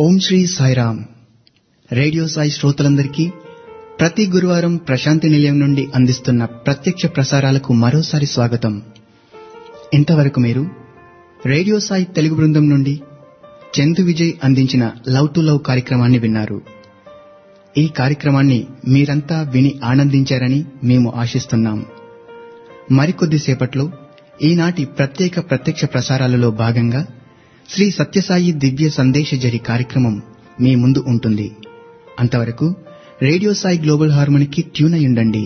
ఓం Sri Sairam radio Sai శ్రోతలందరికీ ప్రతి గురువారం ప్రశాంతి నిలయం నుండి అందిస్తున్న ప్రత్యక్ష ప్రసారాలకు మరోసారి స్వాగతం ఇంతవరకు మీరు రేడియో సాయి తెలుగు బృందం నుండి చందు విజయ్ అందించిన లవ్ టు లవ్ కార్యక్రమాన్ని విన్నారు ఈ కార్యక్రమాన్ని మీరంతా విని ఆనందించారని మేము ఆశిస్తున్నాం మరికొద్దిసేపట్లో ఈనాటి ప్రత్యేక ప్రత్యక్ష ప్రసారాలలో భాగంగా శ్రీ సత్యసాయి దివ్య సందేశ జరి కార్యక్రమం మీ ముందు ఉంటుంది అంతవరకు రేడియో సాయి గ్లోబల్ హార్మోనికి ట్యూన్ అయి ఉండండి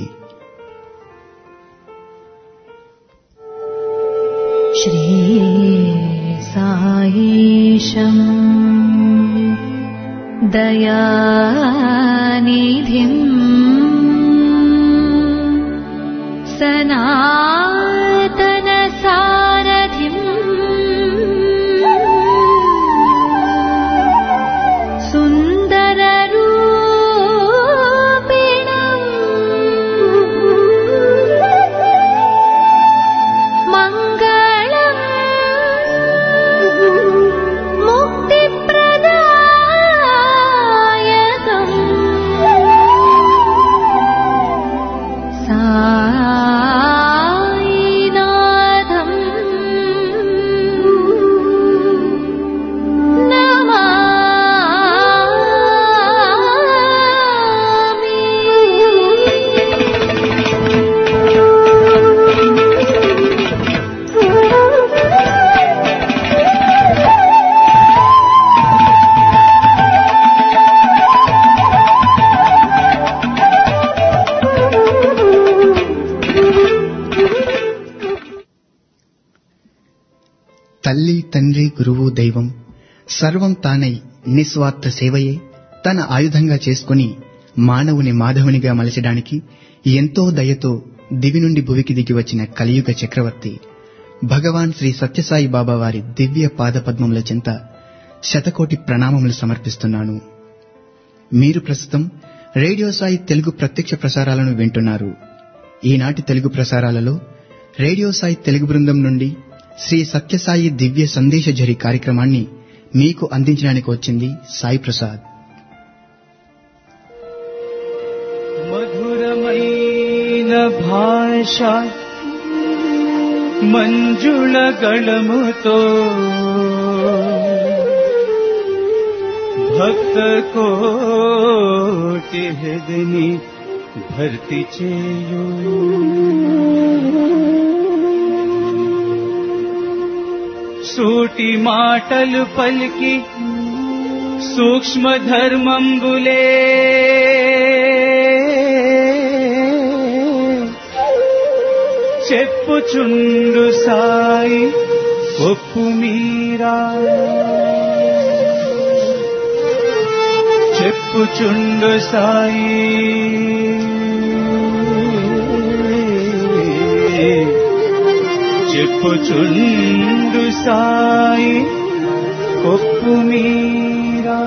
श्रीसायीशम् दयानिधिम् सनातनसारथिम् सुन्दररूपिणम् मङ्गलम् मुक्तिप्रदायकम् सायिनाथम् తల్లి తండ్రి గురువు దైవం సర్వం తానై నిస్వార్థ సేవయే తన ఆయుధంగా చేసుకుని మానవుని మాధవునిగా మలచడానికి ఎంతో దయతో దివి నుండి భువికి దిగి వచ్చిన కలియుగ చక్రవర్తి భగవాన్ శ్రీ సత్యసాయి బాబా వారి దివ్య పాదపద్మముల చెంత శతకోటి ప్రణామములు సమర్పిస్తున్నాను మీరు ప్రస్తుతం రేడియో సాయి తెలుగు ప్రత్యక్ష ప్రసారాలను వింటున్నారు ఈనాటి తెలుగు ప్రసారాలలో రేడియో సాయి తెలుగు బృందం నుండి శ్రీ సత్యసాయి దివ్య సందేశ జరి కార్యక్రమాన్ని మీకు అందించడానికి వచ్చింది సాయి ప్రసాద్ మధురమైన భాష మంజుళ గళముతో భక్త కోటి హృదని భర్తి చేయు సూటి మాటలు పలికి సూక్ష్మ ధర్మంబులే చెప్పుచుండు సాయి ఒప్పు మీరా చెప్పుచుండు సాయి చెప్పుచుండు సాయి ఒప్పు మీరా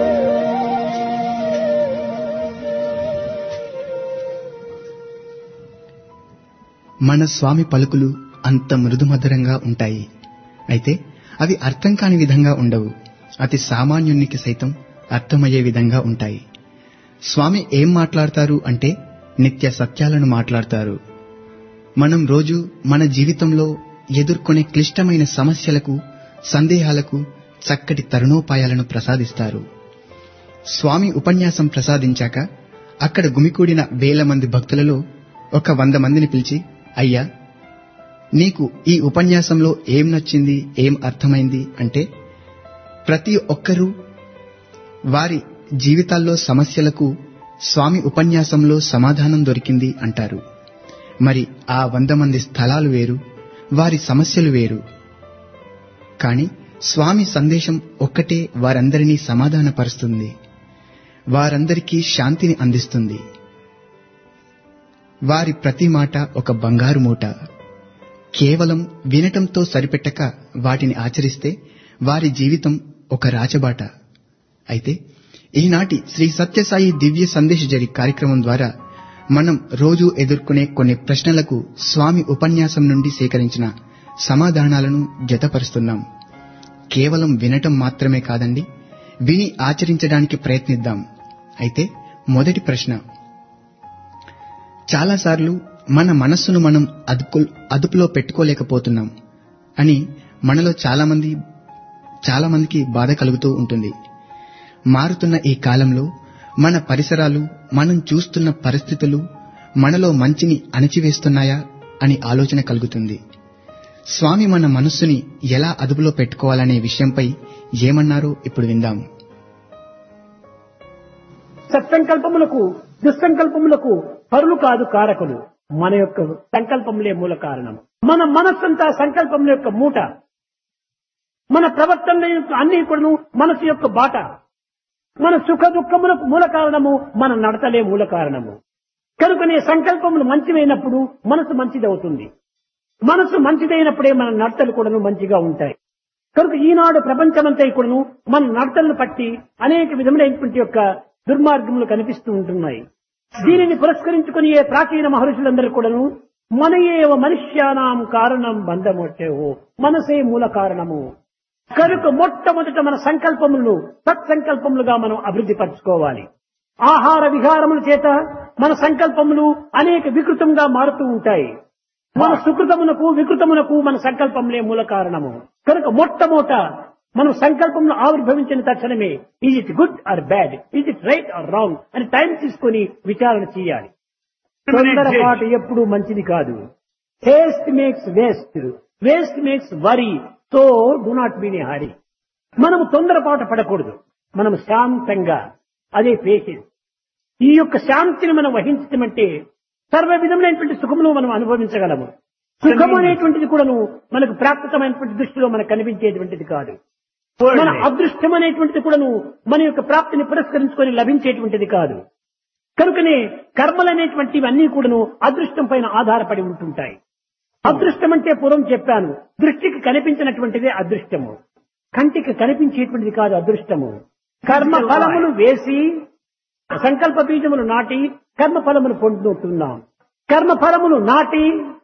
మన స్వామి పలుకులు అంత మృదుమధురంగా ఉంటాయి అయితే అవి అర్థం కాని విధంగా ఉండవు అతి సామాన్యునికి సైతం అర్థమయ్యే విధంగా ఉంటాయి స్వామి ఏం మాట్లాడతారు అంటే నిత్య సత్యాలను మాట్లాడతారు మనం రోజు మన జీవితంలో ఎదుర్కొనే క్లిష్టమైన సమస్యలకు సందేహాలకు చక్కటి తరుణోపాయాలను ప్రసాదిస్తారు స్వామి ఉపన్యాసం ప్రసాదించాక అక్కడ గుమికూడిన వేల మంది భక్తులలో ఒక వంద మందిని పిలిచి అయ్యా నీకు ఈ ఉపన్యాసంలో ఏం నచ్చింది ఏం అర్థమైంది అంటే ప్రతి ఒక్కరూ వారి జీవితాల్లో సమస్యలకు స్వామి ఉపన్యాసంలో సమాధానం దొరికింది అంటారు మరి ఆ వంద మంది స్థలాలు వేరు వారి సమస్యలు వేరు కాని స్వామి సందేశం ఒక్కటే వారందరినీ సమాధానపరుస్తుంది వారందరికీ శాంతిని అందిస్తుంది వారి ప్రతి మాట ఒక బంగారు మూట కేవలం వినటంతో సరిపెట్టక వాటిని ఆచరిస్తే వారి జీవితం ఒక రాచబాట అయితే ఈనాటి శ్రీ సత్యసాయి దివ్య సందేశ జరి కార్యక్రమం ద్వారా మనం రోజు ఎదుర్కొనే కొన్ని ప్రశ్నలకు స్వామి ఉపన్యాసం నుండి సేకరించిన సమాధానాలను జతపరుస్తున్నాం కేవలం వినటం మాత్రమే కాదండి విని ఆచరించడానికి ప్రయత్నిద్దాం అయితే మొదటి ప్రశ్న చాలాసార్లు మన మనస్సును మనం అదుపు అదుపులో పెట్టుకోలేకపోతున్నాం అని మనలో చాలామంది చాలామందికి బాధ కలుగుతూ ఉంటుంది మారుతున్న ఈ కాలంలో మన పరిసరాలు మనం చూస్తున్న పరిస్థితులు మనలో మంచిని అణచివేస్తున్నాయా అని ఆలోచన కలుగుతుంది స్వామి మన మనస్సుని ఎలా అదుపులో పెట్టుకోవాలనే విషయంపై ఏమన్నారో ఇప్పుడు విందాం సత్సంకల్పములకు దుస్సంకల్పములకు పరులు కాదు కారకులు మన యొక్క సంకల్పములే మూల కారణం మన మనస్సంతా సంకల్పముల యొక్క మూట మన ప్రవర్తన యొక్క అన్ని కూడా మనసు యొక్క బాట మన సుఖ దుఃఖములకు మూల కారణము మన నడతలే మూల కారణము కనుకనే సంకల్పములు మంచివైనప్పుడు మనసు మంచిదవుతుంది మనసు మంచిదైనప్పుడే మన నడతలు కూడాను మంచిగా ఉంటాయి కనుక ఈనాడు ప్రపంచమంతా కూడాను మన నడతలను పట్టి అనేక విధములైనటువంటి యొక్క దుర్మార్గములు కనిపిస్తూ ఉంటున్నాయి దీనిని పురస్కరించుకుని ఏ ప్రాచీన మహర్షులందరూ కూడాను మన ఏవ మనుష్యానాం కారణం బంధమొట్టేవో మనసే మూల కారణము కనుక మొట్టమొదట మన సంకల్పములను సత్సంకల్పములుగా మనం అభివృద్ధి పరచుకోవాలి ఆహార విహారముల చేత మన సంకల్పములు అనేక వికృతంగా మారుతూ ఉంటాయి మన సుకృతమునకు వికృతమునకు మన సంకల్పములే మూల కారణము కనుక మొట్టమొదట మనం సంకల్పంలో ఆవిర్భవించిన తక్షణమే is it good or bad is it right or wrong అని టైం తీసుకొని విచారణ చేయాలి తొందరపాటు ఎప్పుడు మంచిది కాదు haste makes waste waste makes worry so do not be in a hurry మనము తొందరపాటు పడకూడదు మనం శాంతంగా అదే పేషెన్స్ ఈ యొక్క శాంతిని మనం వహించడం అంటే సర్వ విధములైనటువంటి సుఖమును మనం అనుభవించగలము సుఖం అనేటువంటిది కూడాను మనకు ప్రాప్తమైనటువంటి దృష్టిలో మనకు కనిపించేటువంటిది కాదు మన అదృష్టం అనేటువంటిది కూడాను మన యొక్క ప్రాప్తిని పురస్కరించుకొని లభించేటువంటిది కాదు కనుకనే కర్మలు అనేటువంటివి అన్ని కూడాను అదృష్టం పైన ఆధారపడి ఉంటుంటాయి అదృష్టం అంటే పూర్వం చెప్పాను దృష్టికి కనిపించినటువంటిదే అదృష్టము కంటికి కనిపించేటువంటిది కాదు అదృష్టము కర్మ ఫలములు వేసి సంకల్ప బీజములు నాటి కర్మ ఫలములు పొందుతున్నాం కర్మ ఫలములు నాటి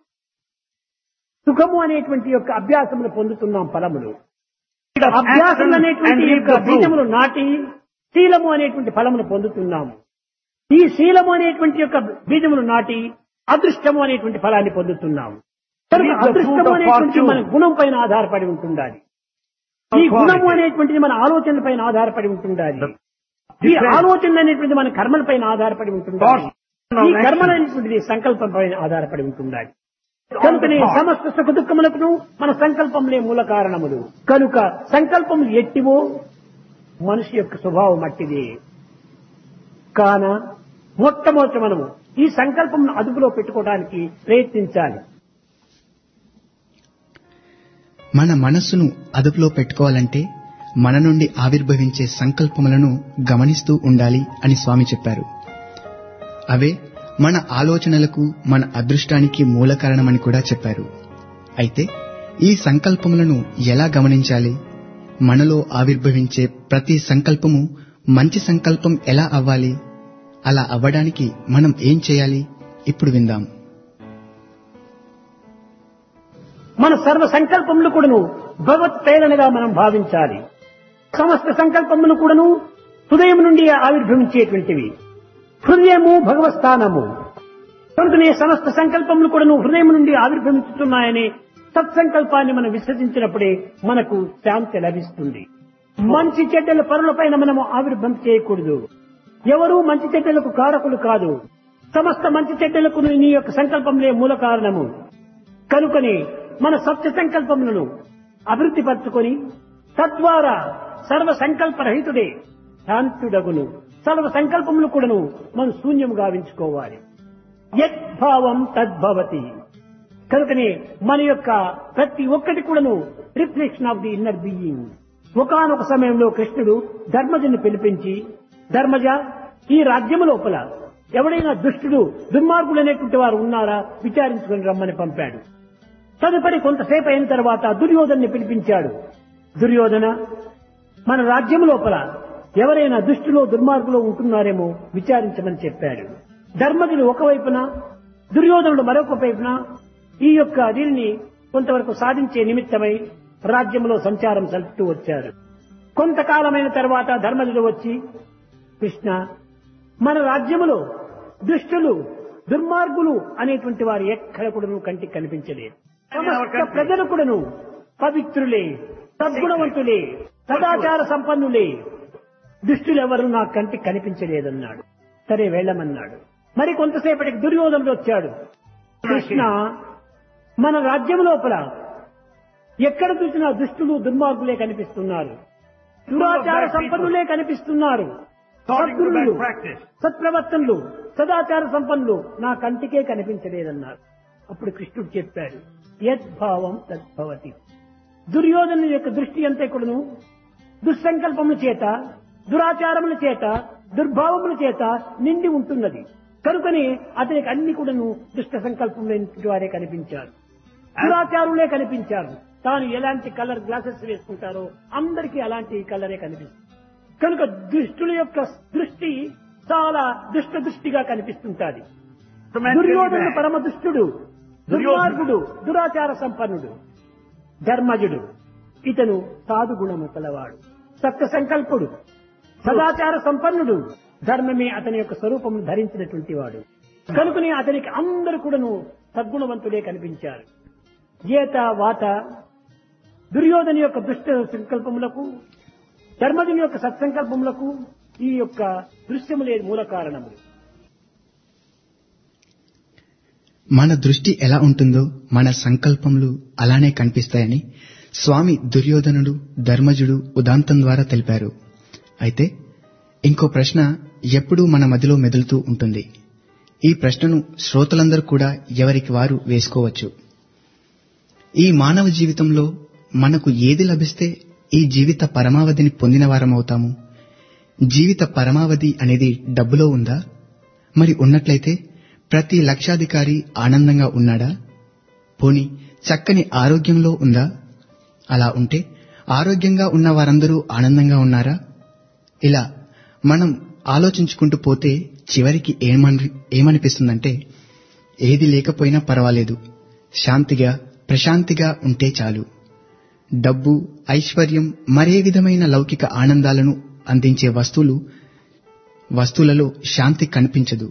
సుఖము అనేటువంటి యొక్క అభ్యాసములు పొందుతున్నాం ఫలములు అభ్యాసం అనేటువంటి యొక్క బీజములు నాటి శీలము అనేటువంటి ఫలమును పొందుతున్నాము ఈ శీలము అనేటువంటి యొక్క బీజములు నాటి అదృష్టము అనేటువంటి ఫలాన్ని పొందుతున్నాము కనుక అదృష్టము అనేటువంటి మన గుణం పైన ఆధారపడి ఉంటుండాలి ఈ గుణము అనేటువంటిది మన ఆలోచనల పైన ఆధారపడి ఉంటుండాలి ఈ ఆలోచనలు అనేటువంటి మన కర్మల పైన ఆధారపడి ఉంటుండాలి ఈ కర్మలు అనేటువంటిది సంకల్పం పైన ఆధారపడి ఉంటుండాలి కనుకనే సమస్త సుఖ దుఃఖములకు మన సంకల్పంలే మూల కారణములు కనుక సంకల్పములు ఎట్టివో మనిషి యొక్క స్వభావం అట్టిది కాన మొట్టమొదటి మనము ఈ సంకల్పం అదుపులో పెట్టుకోవడానికి ప్రయత్నించాలి మన మనస్సును అదుపులో పెట్టుకోవాలంటే మన నుండి ఆవిర్భవించే సంకల్పములను గమనిస్తూ ఉండాలి అని స్వామి చెప్పారు అవే మన ఆలోచనలకు మన అదృష్టానికి మూల కారణమని కూడా చెప్పారు అయితే ఈ సంకల్పములను ఎలా గమనించాలి మనలో ఆవిర్భవించే ప్రతి సంకల్పము మంచి సంకల్పం ఎలా అవ్వాలి అలా అవ్వడానికి మనం ఏం చేయాలి ఇప్పుడు విందాం మన సర్వ సంకల్పములు కూడాను భగవత్ ప్రేరణగా మనం భావించాలి సమస్త సంకల్పములు కూడాను హృదయం నుండి ఆవిర్భవించేటువంటివి హృదయము భగవత్ స్థానము కనుకనే సమస్త సంకల్పములు కూడాను హృదయం నుండి ఆవిర్భవించుతున్నాయని సత్సంకల్పాన్ని మనం విశ్వసించినప్పుడే మనకు శాంతి లభిస్తుంది మంచి చెడ్డల పరులపైన మనము ఆవిర్భవం చేయకూడదు ఎవరూ మంచి చెడ్డలకు కారకులు కాదు సమస్త మంచి చెడ్డలకు నీ యొక్క సంకల్పంలే మూల కారణము కనుకని మన సత్య సంకల్పములను అభివృద్ధి పరచుకొని తద్వారా సర్వ సంకల్పరహితుడే శాంతుడగును సర్వ సంకల్పములు కూడాను మనం శూన్యము గావించుకోవాలి యద్భావం తద్భవతి కనుకనే మన యొక్క ప్రతి ఒక్కటి కూడాను reflection of the inner being ఒకనొక సమయంలో కృష్ణుడు ధర్మజుని పిలిపించి ధర్మజ ఈ రాజ్యము లోపల ఎవడైనా దుష్టుడు దుర్మార్గులు అనేటువంటి వారు ఉన్నారా విచారించుకుని రమ్మని పంపాడు తదుపరి కొంతసేపు అయిన తర్వాత దుర్యోధన్ని పిలిపించాడు దుర్యోధన మన రాజ్యం లోపల ఎవరైనా దుష్టులో దుర్మార్గులో ఉంటున్నారేమో విచారించమని చెప్పాడు ధర్మజుడు ఒకవైపున దుర్యోధనుడు మరొక వైపున ఈ యొక్క దీనిని కొంతవరకు సాధించే నిమిత్తమై రాజ్యంలో సంచారం సలుపుతూ వచ్చారు కొంతకాలమైన తర్వాత ధర్మజుడు వచ్చి కృష్ణ మన రాజ్యములో దుష్టులు దుర్మార్గులు అనేటువంటి వారు ఎక్కడ కూడాను కంటికి కనిపించలేదు సమస్త ప్రజలు కూడాను పవిత్రులే సద్గుణవంతులే సదాచార సంపన్నులే దుష్టులెవరు నా కంటికి కనిపించలేదన్నాడు సరే వెళ్ళమన్నాడు మరి కొంతసేపటికి దుర్యోధనుడు వచ్చాడు కృష్ణ మన రాజ్యం లోపల ఎక్కడ చూసినా దుష్టులు దుర్మార్గులే కనిపిస్తున్నారు దురాచార సంపన్నులే కనిపిస్తున్నారు సద్గురులు సత్ప్రవర్తనలు సదాచార సంపన్నులు నా కంటికే కనిపించలేదన్నారు అప్పుడు కృష్ణుడు చెప్పాడు యద్భావం తద్భవతి దుర్యోధను యొక్క దృష్టి అంతే కూడాను దుస్సంకల్పముల చేత దురాచారముల చేత దుర్భావముల చేత నిండి ఉంటున్నది కనుకని అతనికి అన్ని కూడాను దుష్ట సంకల్పములైన వారే కనిపించారు దురాచారులే కనిపించారు తాను ఎలాంటి కలర్ గ్లాసెస్ వేసుకుంటారో అందరికీ అలాంటి కలరే కనిపిస్తుంది కనుక దుష్టుల యొక్క దృష్టి చాలా దుష్ట దృష్టిగా కనిపిస్తుంటాది దుర్యోధనుడు పరమ దుష్టుడు దుర్మార్గుడు దురాచార సంపన్నుడు ధర్మజుడు ఇతను సాధు గుణము కలవాడు సత్య సంకల్పుడు సదాచార సంపన్నుడు ధర్మమే అతని యొక్క స్వరూపము ధరించినటువంటి వాడు కనుకని అతనికి అందరు కూడాను సద్గుణవంతులే కనిపించారు గీత వాత దుర్యోధని యొక్క దుష్ట సంకల్పములకు ధర్మజుని యొక్క సత్సంకల్పములకు ఈ యొక్క దృశ్యములే మూల కారణములు మన దృష్టి ఎలా ఉంటుందో మన సంకల్పములు అలానే కనిపిస్తాయని స్వామి దుర్యోధనుడు ధర్మజుడు ఉదాంతం ద్వారా తెలిపారు అయితే ఇంకో ప్రశ్న ఎప్పుడూ మన మదిలో మెదులుతూ ఉంటుంది ఈ ప్రశ్నను శ్రోతలందరూ కూడా ఎవరికి వారు వేసుకోవచ్చు ఈ మానవ జీవితంలో మనకు ఏది లభిస్తే ఈ జీవిత పరమావధిని పొందిన వారమవుతాము జీవిత పరమావధి అనేది డబ్బులో ఉందా మరి ఉన్నట్లయితే ప్రతి లక్షాధికారి ఆనందంగా ఉన్నాడా పోని చక్కని ఆరోగ్యంలో ఉందా అలా ఉంటే ఆరోగ్యంగా ఉన్న వారందరూ ఆనందంగా ఉన్నారా ఇలా మనం ఆలోచించుకుంటూ పోతే చివరికి ఏమని ఏమనిపిస్తుందంటే ఏది లేకపోయినా పర్వాలేదు శాంతిగా ప్రశాంతిగా ఉంటే చాలు డబ్బు ఐశ్వర్యం మరే విధమైన లౌకిక ఆనందాలను అందించే వస్తువులు వస్తువులలో శాంతి కనిపించదు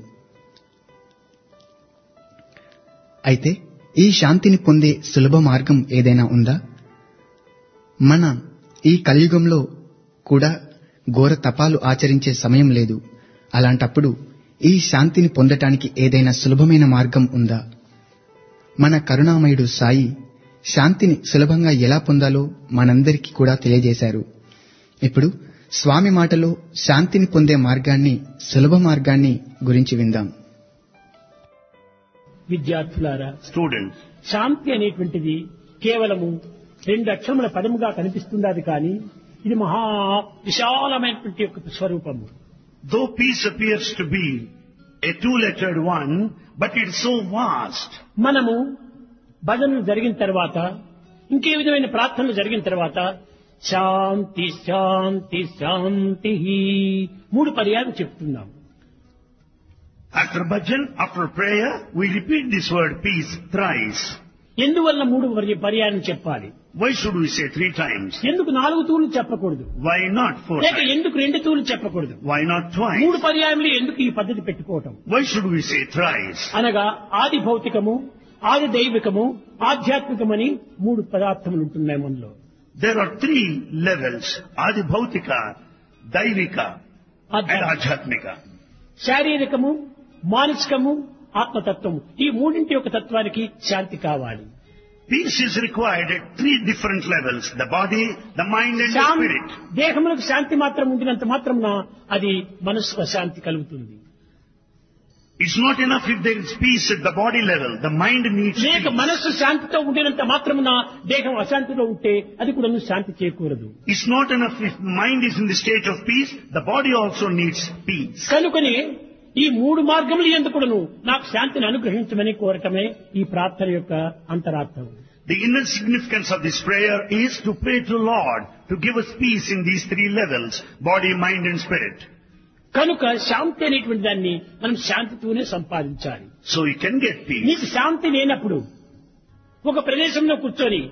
అయితే ఈ శాంతిని పొందే సులభ మార్గం ఏదైనా ఉందా మన ఈ కలియుగంలో కూడా ఘోర తపాలు ఆచరించే సమయం లేదు అలాంటప్పుడు ఈ శాంతిని పొందటానికి ఏదైనా సులభమైన మార్గం ఉందా మన కరుణామయుడు సాయి శాంతిని సులభంగా ఎలా పొందాలో మనందరికీ కూడా తెలియజేశారు ఇప్పుడు స్వామి మాటలో శాంతిని పొందే మార్గాన్ని సులభ మార్గాన్ని గురించి విందాం విద్యార్థులారా Students, శాంతి అనేటువంటిది కేవలము రెండు అక్షరముల పదముగా కనిపిస్తున్నది కానీ ఇది మహా విశాలమైనటువంటి యొక్క స్వరూపము though peace appears to be a two-lettered one, but it's so vast. మనము భజనలు జరిగిన తర్వాత ఇంకే విధమైన ప్రార్థనలు జరిగిన తర్వాత శాంతి శాంతి శాంతి మూడు పర్యాలు చెప్తున్నాం After bhajan, after prayer, we repeat this word peace thrice. ఎందువల్ల మూడు పర్య- పర్యాయం చెప్పాలి Why should we say three times? ఎందుకు నాలుగు తూలు చెప్పకూడదు Why not four లేక times? ఎందుకు రెండు తూలు చెప్పకూడదు Why not మూడు twice? పర్యాయములు ఎందుకు ఈ పద్ధతి పెట్టుకోవటం Why should we say thrice? అనగా ఆది భౌతికము ఆది దైవికము ఆధ్యాత్మికమని మూడు పదార్థములు ఉంటున్నాయి మనలో There are three levels, Adi Bhautika, Daivika and ఆధ్యాత్మిక. Ajhatmika. శారీరకము మానసికము ఆత్మతత్వము ఈ మూడింటి యొక్క తత్వానికి శాంతి కావాలి Peace is required at three different levels, the body, the mind and the శాం- spirit. దేహములకు శాంతి మాత్రం ఉండినంత మాత్రమున అది మనసుకు శాంతి కలుగుతుంది It's not enough if there is peace at the body level, the mind needs లేక peace. మనస్సు శాంతితో ఉండినంత మాత్రమున దేహం అశాంతిలో ఉంటే అది కూడా శాంతి చేకూరదు It's not enough if mind is in the state of peace, the body also needs peace. కనుకనే ఈ మూడు మార్గములు ఎందుకును నాకు శాంతిని అనుగ్రహించమని కోరటమే ఈ ప్రార్థన యొక్క అంతరార్థం The inner significance of this prayer is to pray to Lord to give us peace in these three levels, body, mind and spirit. కనుక శాంతి అనేటువంటి దాన్ని మనం శాంతితోనే సంపాదించాలి So you can get peace. నీకు శాంతి లేనప్పుడు ఒక ప్రదేశంలో కూర్చొని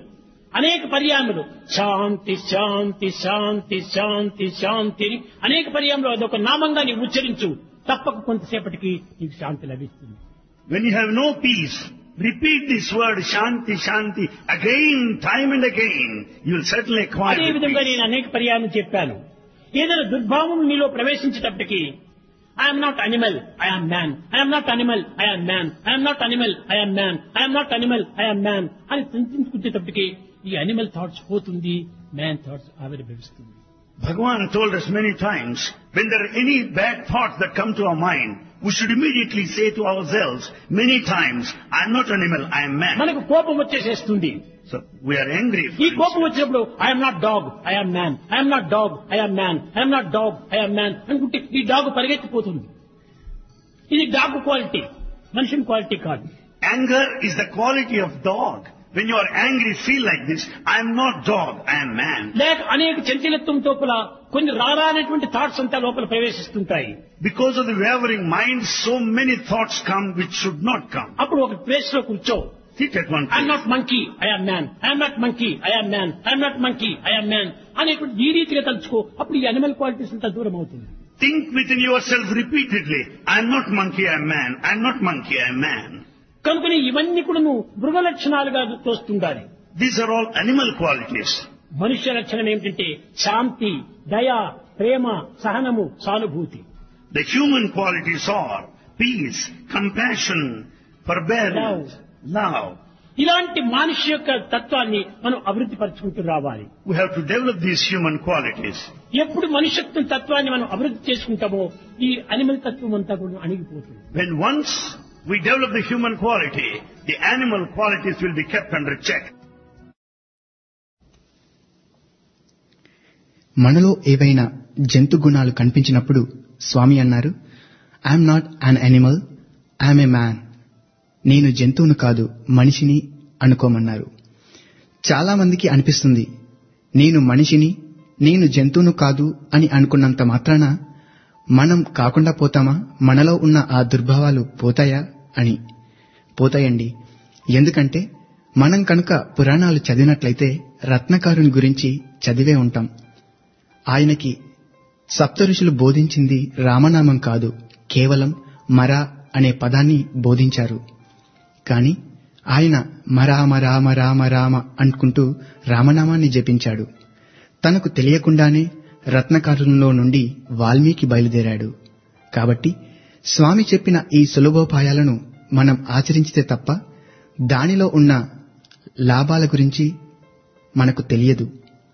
అనేక పర్యాములు శాంతి శాంతి శాంతి శాంతి శాంతి అని అనేక పర్యాములు అదొక నామంగా నీవు ఉచ్చరించు తప్పక కొంతసేపటికి నీకు శాంతి లభిస్తుంది When you have no peace, repeat this word Shanti Shanti again, time and again. You will certainly acquire అదే the విధంగా peace. నేను అనేక పర్యాయం చెప్పాను ఏదైనా దుర్భావం నీలో ప్రవేశించేటప్పటికి I'm not animal I'm man I'm not animal I'm man I'm not animal I'm man I'm not animal I'm man అని చింతించుకునేటప్పటికి ఈ అనిమల్ థాట్స్ పోతుంది మ్యాన్ థాట్స్ ఆవిర్భవిస్తుంది Bhagavan told us many times, when there are any bad thoughts that come to our mind, we should immediately say to ourselves, many times, I am not animal, I am man. మనకు కోపం వచ్చేసేస్తుంది So, we are angry. for ఈ కోపం instance. వచ్చినప్పుడు I'm not dog I'm man I'm not dog I'm man I'm not dog I'm man అనుకుంటే ఈ dog పరిగెత్తిపోతుంది ఇది dog quality మనిషిని క్వాలిటీ కాదు Anger is the quality of dog. When you are angry, feel like this, I am not dog, I am man. లేక అనేక చంచలత్వం తోపుల కొన్ని రారానటువంటి thoughts అంతా లోపల ప్రవేశిస్తుంటాయి Because of the wavering mind, so many thoughts come which should not come. అప్పుడు ఒక place లో కూర్చో Sit at one I'm place. Not monkey I'm man I'm not monkey I'm man I'm not monkey I'm man అనేటువంటి ఈ రీతిగా తలుచుకో అప్పుడు ఈ animal qualities అంతా దూరం అవుతుంది Think within yourself repeatedly, I am not monkey, I am man. I am not monkey, I am man. కనుకని ఇవన్నీ కూడా నువ్వు మృగ లక్షణాలుగా తోస్తుండాలి These are all animal qualities. మనుష్య లక్షణం ఏమిటంటే శాంతి దయ ప్రేమ సహనము సానుభూతి The human qualities are peace, compassion, forbearance, love. ఇలాంటి మనిషి యొక్క తత్వాన్ని మనం అభివృద్ధి పరుచుకుంటూ రావాలి We have to develop these human qualities. ఎప్పుడు మనుష్యత్వం తత్వాన్ని మనం అభివృద్ధి చేసుకుంటామో ఈ అనిమల్ తత్వం అంతా కూడా అణిగిపోతుంది When once we develop the human quality, the animal qualities will be kept under check. మనలో ఏవైనా జంతు గుణాలు కనిపించినప్పుడు స్వామి అన్నారు I'm not an animal I'm a man నేను జంతువును కాదు మనిషిని అనుకోమన్నారు చాలా మందికి అనిపిస్తుంది నేను మనిషిని నేను జంతువును కాదు అని అనుకున్నంత మాత్రాన మనం కాకుండా పోతామా మనలో ఉన్న ఆ దుర్భావాలు పోతాయా అని పోతాయండి ఎందుకంటే మనం కనుక పురాణాలు చదివినట్లయితే రత్నకారుని గురించి చదివే ఉంటాం ఆయనకి సప్తఋషులు బోధించింది రామనామం కాదు కేవలం మర అనే పదాన్ని బోధించారు కాని ఆయన మరామ రామ రామ రామ అనుకుంటూ రామనామాన్ని జపించాడు తనకు తెలియకుండానే రత్నకారులలో నుండి వాల్మీకి బయలుదేరాడు కాబట్టి స్వామి చెప్పిన ఈ సులభోపాయాలను మనం ఆచరించితే తప్ప దానిలో ఉన్న లాభాల గురించి మనకు తెలియదు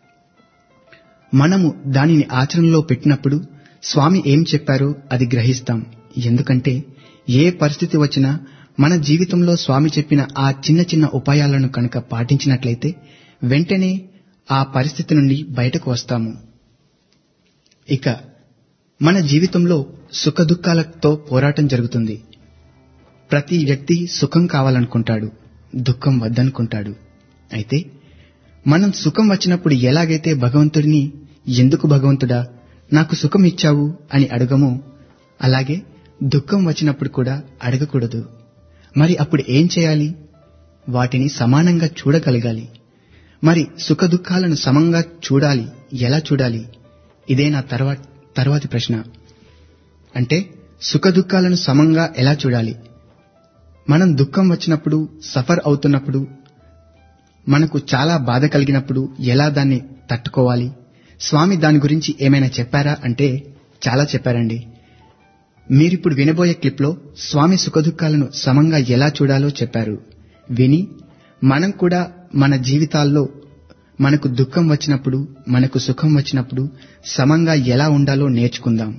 మనము దానిని ఆచరణలో పెట్టినప్పుడు స్వామి ఏం చెప్పారో అది గ్రహిస్తాం ఎందుకంటే ఏ పరిస్థితి వచ్చినా మన జీవితంలో స్వామి చెప్పిన ఆ చిన్న చిన్న ఉపాయాలను కనుక పాటించినట్లయితే వెంటనే ఆ పరిస్థితి నుండి బయటకు వస్తాము ఇక మన జీవితంలో సుఖదుఖాలతో పోరాటం జరుగుతుంది ప్రతి వ్యక్తి సుఖం కావాలనుకుంటాడు దుఃఖం వద్దనుకుంటాడు అయితే మనం సుఖం వచ్చినప్పుడు ఎలాగైతే భగవంతుడిని ఎందుకు భగవంతుడా నాకు సుఖం ఇచ్చావు అని అడగమో అలాగే దుఃఖం వచ్చినప్పుడు కూడా అడగకూడదు మరి అప్పుడు ఏం చేయాలి వాటిని సమానంగా చూడగలగాలి మరి సుఖ దుఃఖాలను సమంగా చూడాలి ఎలా చూడాలి ఇదే నా తర్వా తర్వాతి ప్రశ్న అంటే సుఖ దుఃఖాలను సమంగా ఎలా చూడాలి మనం దుఃఖం వచ్చినప్పుడు సఫర్ అవుతున్నప్పుడు మనకు చాలా బాధ కలిగినప్పుడు ఎలా దాన్ని తట్టుకోవాలి స్వామి దాని గురించి ఏమైనా చెప్పారా అంటే చాలా చెప్పారండి మీరిప్పుడు వినబోయే క్లిప్లో స్వామి సుఖదుఖాలను సమంగా ఎలా చూడాలో చెప్పారు విని మనం కూడా మన జీవితాల్లో మనకు దుఃఖం వచ్చినప్పుడు మనకు సుఖం వచ్చినప్పుడు సమంగా ఎలా ఉండాలో నేర్చుకుందాం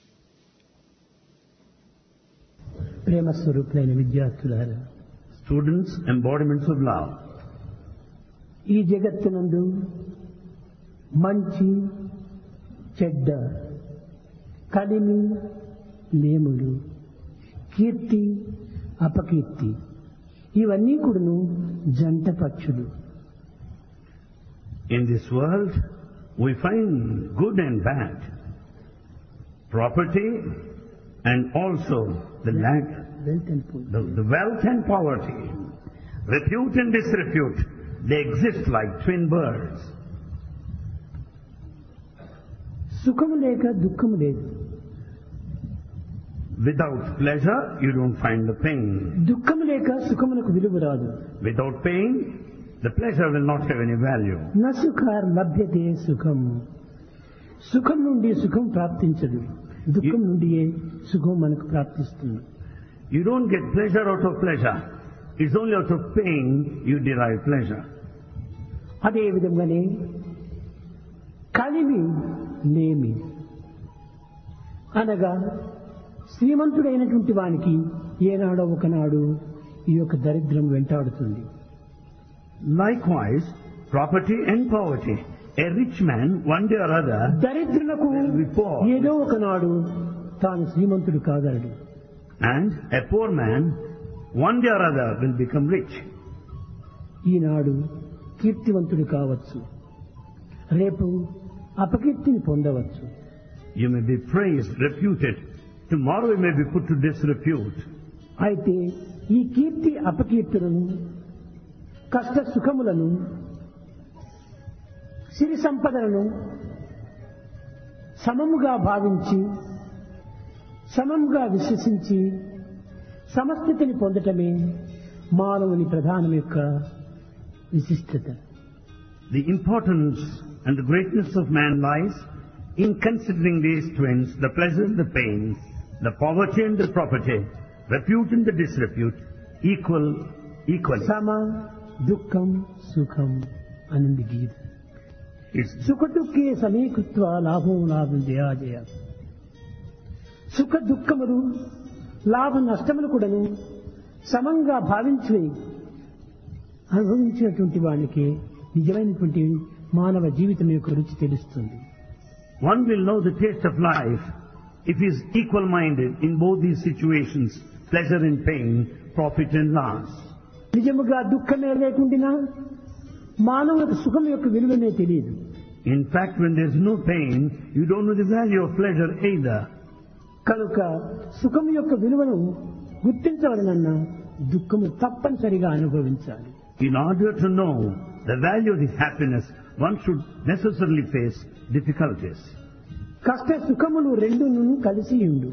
ప్రేమ స్వరూపులైన విద్యార్థులారా Students, embodiments of love. ఈ జగత్తునందు మంచి చెడ్డ కలిమి లేములు కీర్తి అపకీర్తి ఇవన్నీ కూడాను జంట పక్షులు In this world, we find good and bad, property and also the lack, wealth and pool the, the wealth and poverty, repute and disrepute. They exist like twin birds. సుఖము లేక దుఃఖము లేదు Without pleasure, you don't find the pain. దుఃఖము లేక సుఖమునకు విలువ రాదు Without pain, the pleasure will not have any value. న సుఖ లభ్యతే సుఖం సుఖం నుండి సుఖం ప్రాప్తించదు దుఃఖం నుండియే సుఖం మనకు ప్రాప్తిస్తుంది You don't get pleasure out of pleasure. It's only out of pain you derive pleasure. అదే విధంగానే కలిమి లేమి అనగా శ్రీమంతుడైనటువంటి వానికి ఏనాడో ఒకనాడు ఈ యొక్క దరిద్రం వెంటాడుతుంది Likewise, property and poverty. A rich man, one day or other, దరిద్రులకు will be poor. ఏదో ఒకనాడు తాను శ్రీమంతుడు కాగలడు And a poor man, one day or other, will become rich. ఈనాడు కీర్తివంతుడు కావచ్చు రేపు అపకీర్తిని పొందవచ్చు You may be praised, reputed. Tomorrow you may be put to disrepute. అయితే ఈ కీర్తి అపకీర్తులను కష్ట సుఖములను సిరి సంపదలను సమముగా భావించి సమముగా విశ్వసించి సమస్థితిని పొందటమే మానవుని ప్రధానం యొక్క విశిష్టత The importance and the greatness of man lies in considering these twins, the pleasure and the pain, the poverty and the property, repute and the disrepute, equal, equally. సమ దుఃఖం సుఖం అనింది గీత It's సుఖ దుఃఖే సమీకృత్వ లాభం లాభం జయాజయ సుఖ దుఃఖములు లాభ నష్టములు కూడాను సమంగా భావించి అనుభవించినటువంటి వానికి నిజమైనటువంటి మానవ జీవితం యొక్క రుచి తెలుస్తుంది One will know the taste of life if he is equal-minded in both these situations, pleasure and pain, profit and loss. నిజముగా దుఃఖమే లేకుండా మానవులకు సుఖం యొక్క విలువనే తెలియదు In fact, when there is no pain, you don't know the value of pleasure either. కనుక సుఖం యొక్క విలువను గుర్తించవలనన్న దుఃఖము తప్పనిసరిగా అనుభవించాలి In order to know the value of this happiness, one should necessarily face difficulties. కష్ట సుఖములు రెండును కలిసి ఉండు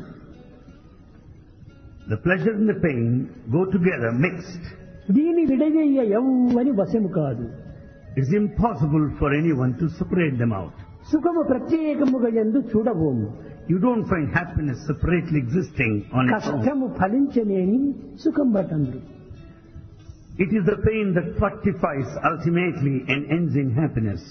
The pleasure and the pain go together, mixed. దీని విడదీయ ఎవ్వని వశము కాదు It's impossible for anyone to separate them out. సుఖము ప్రత్యేకముగా ఎందు చూడబోము You don't find happiness separately existing on its own. కష్టము ఫలించలేని సుఖం బటందు It is the pain that fructifies ultimately and ends in happiness.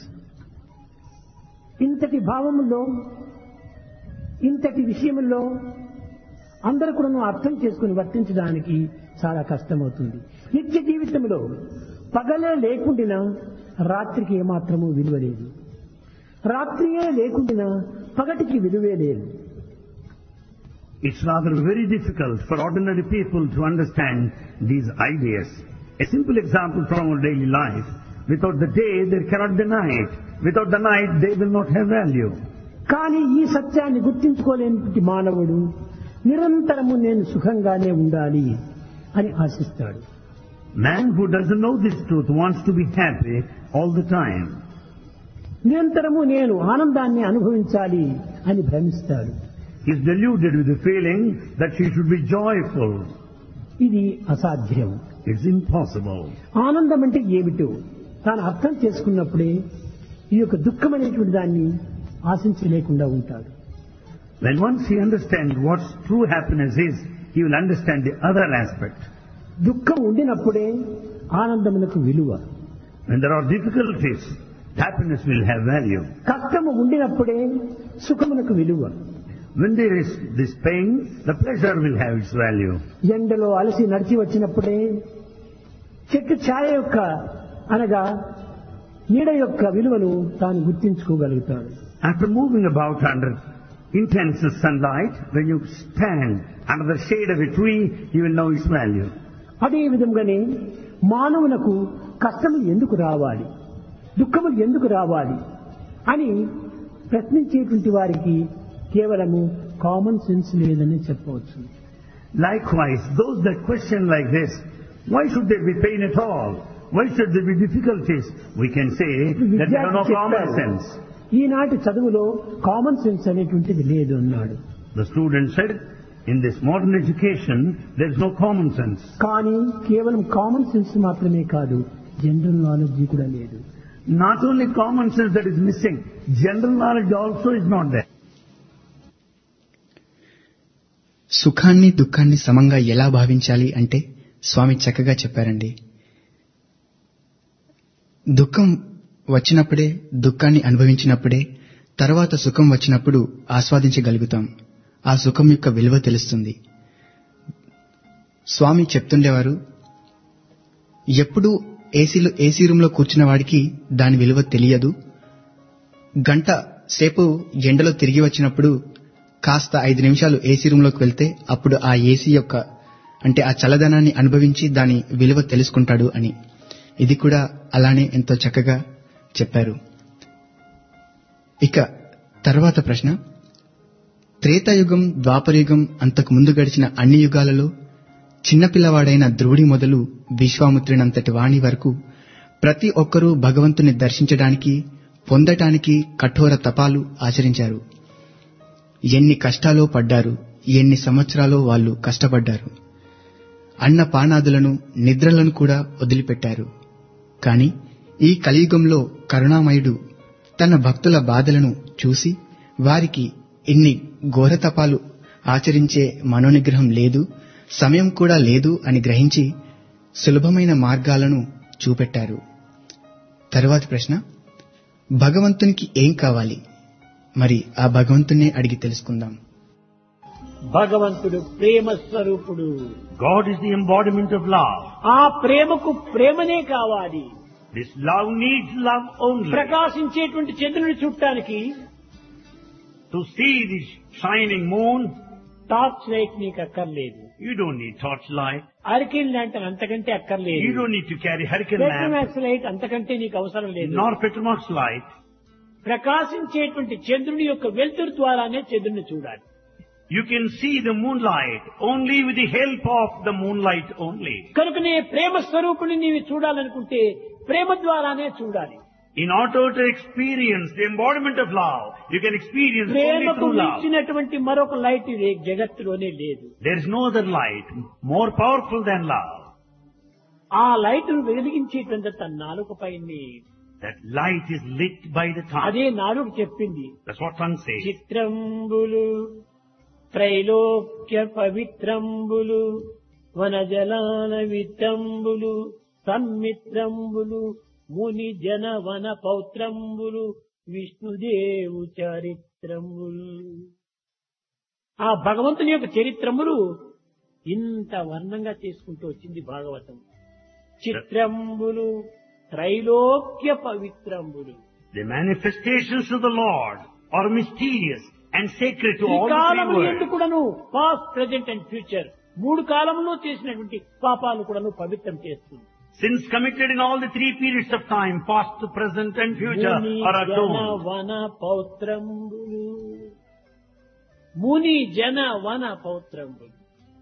ఇంతటి భావములో ఇంతటి విషయములో అందరూ కూడా అర్థం చేసుకుని వర్తించడానికి చాలా కష్టమవుతుంది నిత్య జీవితంలో పగలే లేకుండినా రాత్రికి ఏమాత్రము విలువ లేదు రాత్రియే లేకుండినా పగటికి విలువే లేదు It's rather very difficult for ordinary people to understand these ideas. A simple example from our daily life. Without the day, there cannot be night. Without the night, they will not have value. కానీ ఈ సత్యాన్ని గుర్తించుకోలేని మానవుడు నిరంతరము నేను సుఖంగానే ఉండాలి అని ఆశిస్తాడు Man who doesn't know this truth wants to be happy all the time. నిరంతరము నేను ఆనందాన్ని అనుభవించాలి అని భ్రమిస్తాడు He's deluded with the feeling that he should be joyful. ఇది అసాధ్యం It's impossible. ఆనందం అంటే ఏమిటో తాను అర్థం చేసుకున్నప్పుడే ఈ యొక్క దుఃఖం అనేటువంటి దాన్ని ఆశించలేకుండా ఉంటాడు When once he understands what true happiness is, he will understand the other aspect. దుఃఖం ఉండినప్పుడే ఆనందమునకు విలువ When there are difficulties, happiness will have value. కష్టము ఉండినప్పుడే సుఖమునకు విలువ When there is this pain, the pleasure will have its value. ఎండలో అలసి నడిచి వచ్చినప్పుడే చెట్టు ఛాయ యొక్క అనగా నీడ యొక్క విలువను తాను గుర్తించుకోగలుగుతాడు After moving about under intense sunlight, when you stand under the shade of a tree, you will know its value. అదే విధంగానే మానవునకు కష్టములు ఎందుకు రావాలి దుఃఖములు ఎందుకు రావాలి అని ప్రశ్నించేటువంటి వారికి కేవలము కామన్ సెన్స్ లేదని చెప్పవచ్చు Likewise, those that question like this, why should there be pain at all? Why should there be difficulties? We can say that there are no విద్యార్థి common చెప్పారు, sense. ఈనాటి చదువులో కామన్ సెన్స్ అనేటువంటిది లేదు అన్నాడు The student said, in this modern education, there is no common sense. కానీ కేవలం common sense మాత్రమే కాదు జనరల్ నాలెడ్జ్ కూడా లేదు Not only common sense that is missing, general knowledge also is not there. సుఖాన్ని దుఃఖాన్ని సమంగా ఎలా భావించాలి అంటే స్వామి చక్కగా చెప్పారండి దుఃఖం వచ్చినప్పుడే దుఃఖాన్ని అనుభవించినప్పుడే తర్వాత సుఖం వచ్చినప్పుడు ఆస్వాదించగలుగుతాం ఆ సుఖం యొక్క విలువ తెలుస్తుంది స్వామి చెప్తుండేవారు ఎప్పుడూ ఏసీలో ఏసీ రూంలో కూర్చున్న వాడికి దాని విలువ తెలియదు గంట సేపు ఎండలో తిరిగి వచ్చినప్పుడు కాస్త ఐదు నిమిషాలు ఏసీ రూంలోకి వెళ్తే అప్పుడు ఆ ఏసీ యొక్క అంటే ఆ చల్లదనాన్ని అనుభవించి దాని విలువ తెలుసుకుంటాడు అని ఇది కూడా అలానే ఎంతో చక్కగా చెప్పారు ఇక తర్వాత ప్రశ్న త్రేతాయుగం ద్వాపరయుగం అంతకు ముందు గడిచిన అన్ని యుగాలలో చిన్నపిల్లవాడైన ధ్రువుడి మొదలు విశ్వామిత్రునంతటి వాణి వరకు ప్రతి ఒక్కరూ భగవంతుని దర్శించడానికి పొందటానికి కఠోర తపాలు ఆచరించారు ఎన్ని కష్టాలో పడ్డారు ఎన్ని సంవత్సరాలో వాళ్ళు కష్టపడ్డారు అన్న పానాదులను నిద్రలను కూడా వదిలిపెట్టారు కాని ఈ కలియుగంలో కరుణామయుడు తన భక్తుల బాధలను చూసి వారికి ఇన్ని ఘోరతపాలు ఆచరించే మనోనిగ్రహం లేదు సమయం కూడా లేదు అని గ్రహించి సులభమైన మార్గాలను చూపెట్టారు తరువాతి ప్రశ్న భగవంతునికి ఏం కావాలి మరి ఆ భగవంతున్నే అడిగి తెలుసుకుందాం భగవంతుడు ప్రేమ స్వరూపుడు God is the embodiment of love. ఆ ప్రేమకు ప్రేమనే కావాలి This love needs love only. ప్రకాశించేటువంటి చంద్రుని చుట్టానికి To see this shining moon, torch light నీకు అక్కర్లేదు you don't need torchlight. Hurricane lantern అంతకంటే You అక్కర్లేదు don't need to carry hurricane lamp, petromax light అంతకంటే నీకు అవసరం లేదు nor Petromax light. ప్రకాశించేటువంటి చంద్రుని యొక్క వెలుతురు ద్వారానే చంద్రుని చూడాలి You can see the moonlight only with the help of the moonlight only. కనుకనే ప్రేమ స్వరూపుని నీవు చూడాలనుకుంటే ప్రేమ ద్వారానే చూడాలి In order to experience the embodiment of love, you can experience only ప్రేమకు through love. మించినటువంటి మరొక లైట్ ఈ జగత్తులోనే లేదు There is no other light more powerful than love. ఆ లైట్ ను వెలిగించేటువంటి తన నాలుక పైన That light is lit by the tongue. అదే నాలుక చెప్పింది That's what tongue says. చిత్రంబులు త్రైలోక్య పవిత్రంబులు వనజలాన విత్తంబులు సమ్మిత్రంబులు ముని జన వన పౌత్రంబులు విష్ణుదేవు చరిత్రములు ఆ భగవంతుని యొక్క చరిత్రములు ఇంత వర్ణంగా చేసుకుంటూ వచ్చింది Bhagavatam చిత్రంబులు త్రైలోక్య పవిత్రంబులు The manifestations of the Lord are mysterious and sacred to ఈ all the three కాలములు worlds. ఎందుకు కూడాను పాస్ట్ ప్రెజెంట్ అండ్ ఫ్యూచర్ మూడు కాలంలో చేసినటువంటి పాపాలు కూడాను పవిత్రం చేస్తుంది Sins committed in all the three periods of time, past, present and future, ముని are జన atoned. వన పౌత్రంబులు ముని జన వన పౌత్రంబులు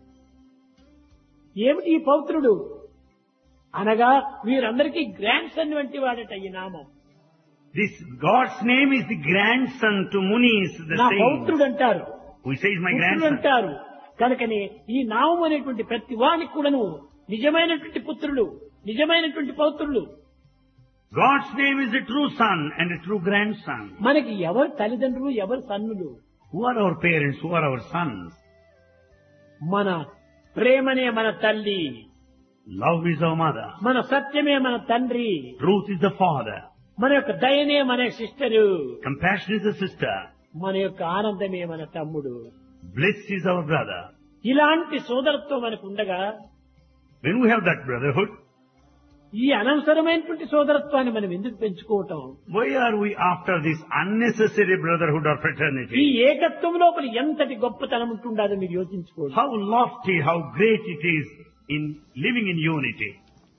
ఏమిటి ఈ పౌత్రుడు అనగా వీరందరికీ గ్రాండ్ సన్ వంటి వాడట ఈ నామం This God's name is the grandson to Munis, the నా saints. పౌత్రుడు అంటారు Who says my పుత్రుడు grandson? అంటారు కనుకనే ఈ నామం అనేటువంటి ప్రతి వానికి కూడాను నిజమైనటువంటి పుత్రులు నిజమైనటువంటి పౌత్రులు God's name is a true son and a true grandson. మనకి ఎవరు తల్లిదండ్రులు ఎవరు సన్నులు Who are our parents? Who are our sons? మన ప్రేమనే మన తల్లి Love is our mother. మన సత్యమే మన తండ్రి Truth is the father. మన యొక్క దయనే మన sister Compassion is the sister. మన యొక్క ఆనందమే మన తమ్ముడు Bliss is our brother. ఇలాంటి సోదరత్వం మనకు ఉండగా When we have that brotherhood, ఈ అనవసరమైనటువంటి సోదరత్వాన్ని మనం ఎందుకు పెంచుకోవటం why are we after this unnecessary brotherhood or ఈ fraternity? ఏకత్వం లోపల ఎంతటి గొప్పతనం ఉంటుండదో మీరు యోచించుకోండి How lofty, how great it is in living in unity.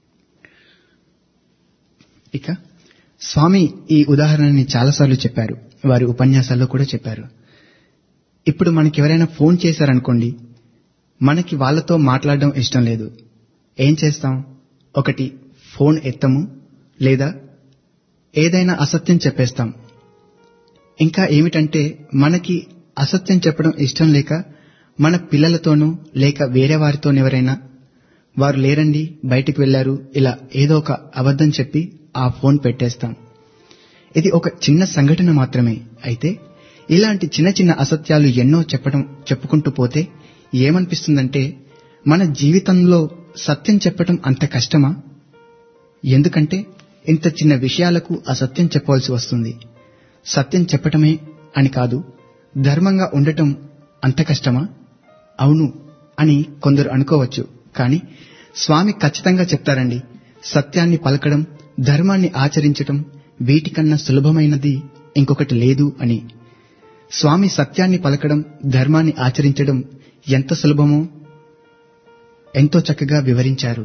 ఇక స్వామి ఈ ఉదాహరణని చాలాసార్లు చెప్పారు వారి ఉపన్యాసాల్లో కూడా చెప్పారు ఇప్పుడు మనకి ఎవరైనా ఫోన్ చేశారనుకోండి మనకి వాళ్ళతో మాట్లాడడం ఇష్టం లేదు ఏం చేస్తాం ఒకటి ఫోన్ ఎత్తము లేదా ఏదైనా అసత్యం చెప్పేస్తాం ఇంకా ఏమిటంటే మనకి అసత్యం చెప్పడం ఇష్టం లేక మన పిల్లలతోనూ లేక వేరే వారితోనెవరైనా వారు లేరండి బయటికి వెళ్లారు ఇలా ఏదో ఒక అబద్ధం చెప్పి ఆ ఫోన్ పెట్టేస్తాం ఇది ఒక చిన్న సంఘటన మాత్రమే అయితే ఇలాంటి చిన్న చిన్న అసత్యాలు ఎన్నో చెప్పడం చెప్పుకుంటూ పోతే ఏమనిపిస్తుందంటే మన జీవితంలో సత్యం చెప్పడం అంత కష్టమా ఎందుకంటే ఇంత చిన్న విషయాలకు అసత్యం చెప్పవలసి వస్తుంది సత్యం చెప్పటమే అని కాదు ధర్మంగా ఉండటం అంత కష్టమా అవును అని కొందరు అనుకోవచ్చు కానీ స్వామి ఖచ్చితంగా చెప్తారండి సత్యాన్ని పలకడం ధర్మాన్ని ఆచరించటం వీటికన్నా సులభమైనది ఇంకొకటి లేదు అని స్వామి సత్యాన్ని పలకడం ధర్మాన్ని ఆచరించడం ఎంత సులభమో ఎంతో చక్కగా వివరించారు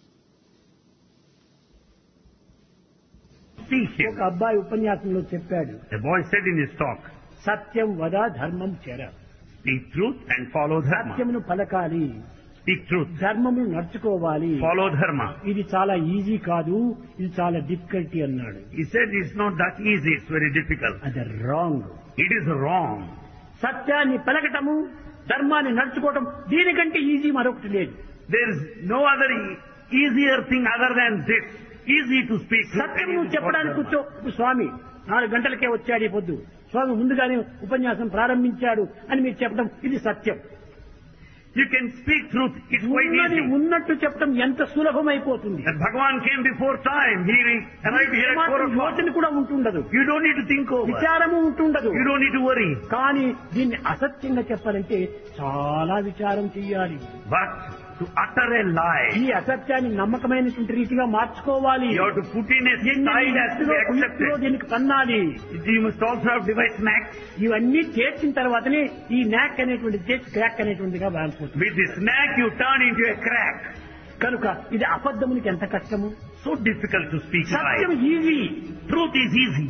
Speak ఒక here. అబ్బాయి ఉపన్యాసంలో చెప్పాడు The boy said in his talk, సత్యం వద ధర్మం చెర speak truth and follow dharma. సత్యమును పలకాలి Speak truth, ధర్మమును నడుచుకోవాలి follow dharma. ఇది చాలా ఈజీ కాదు ఇది చాలా డిఫికల్టీ అన్నాడు He said it's not that easy, it's very difficult. అది రాంగ్ It is wrong. సత్యాన్ని పలకటము ధర్మాన్ని నడుచుకోవటం దీనికంటే ఈజీ మరొకటి లేదు There is no other e- easier thing other than this. Easy to speak truth. Satyam and నువ్వు easy to చెప్పడానికి follow కూర్చో ఇప్పుడు స్వామి నాలుగు గంటలకే వచ్చాడు ఈ పొద్దు స్వామి ముందుగానే ఉపన్యాసం ప్రారంభించాడు అని మీరు చెప్పడం ఇది సత్యం dharma. You can speak truth. It's quite ఉన్నది easy. ఉన్నట్టు చెప్పడం ఎంత సులభమైపోతుంది That Bhagavan came before time. He arrived here at 4 ఏమాత్రం o'clock. యోచన కూడా ఉంటుండదు You don't need to think over. విచారము ఉంటుండదు You don't need to worry. కానీ దీన్ని అసత్యంగా చెప్పాలంటే చాలా విచారం చెయ్యాలి But to utter a lie, ఈ అసత్యాన్ని నమ్మకమైనటువంటి రీతిగా మార్చుకోవాలి you have to put in a ఎన్ని side as to be యుక్తిలో కుయుక్తిలో accepted. దీనికి పన్నాలి You must also have device snacks. ఇవన్నీ చేర్చిన తర్వాతనే ఈ నాక్ అనేటువంటి చేర్చి క్రాక్ అనేటువంటిగా మారిపోతుంది With the snack you turn into a crack. కనుక ఇది అబద్ధమునికి ఎంత కష్టము So difficult to speak సత్యం lie. Easy Truth is easy.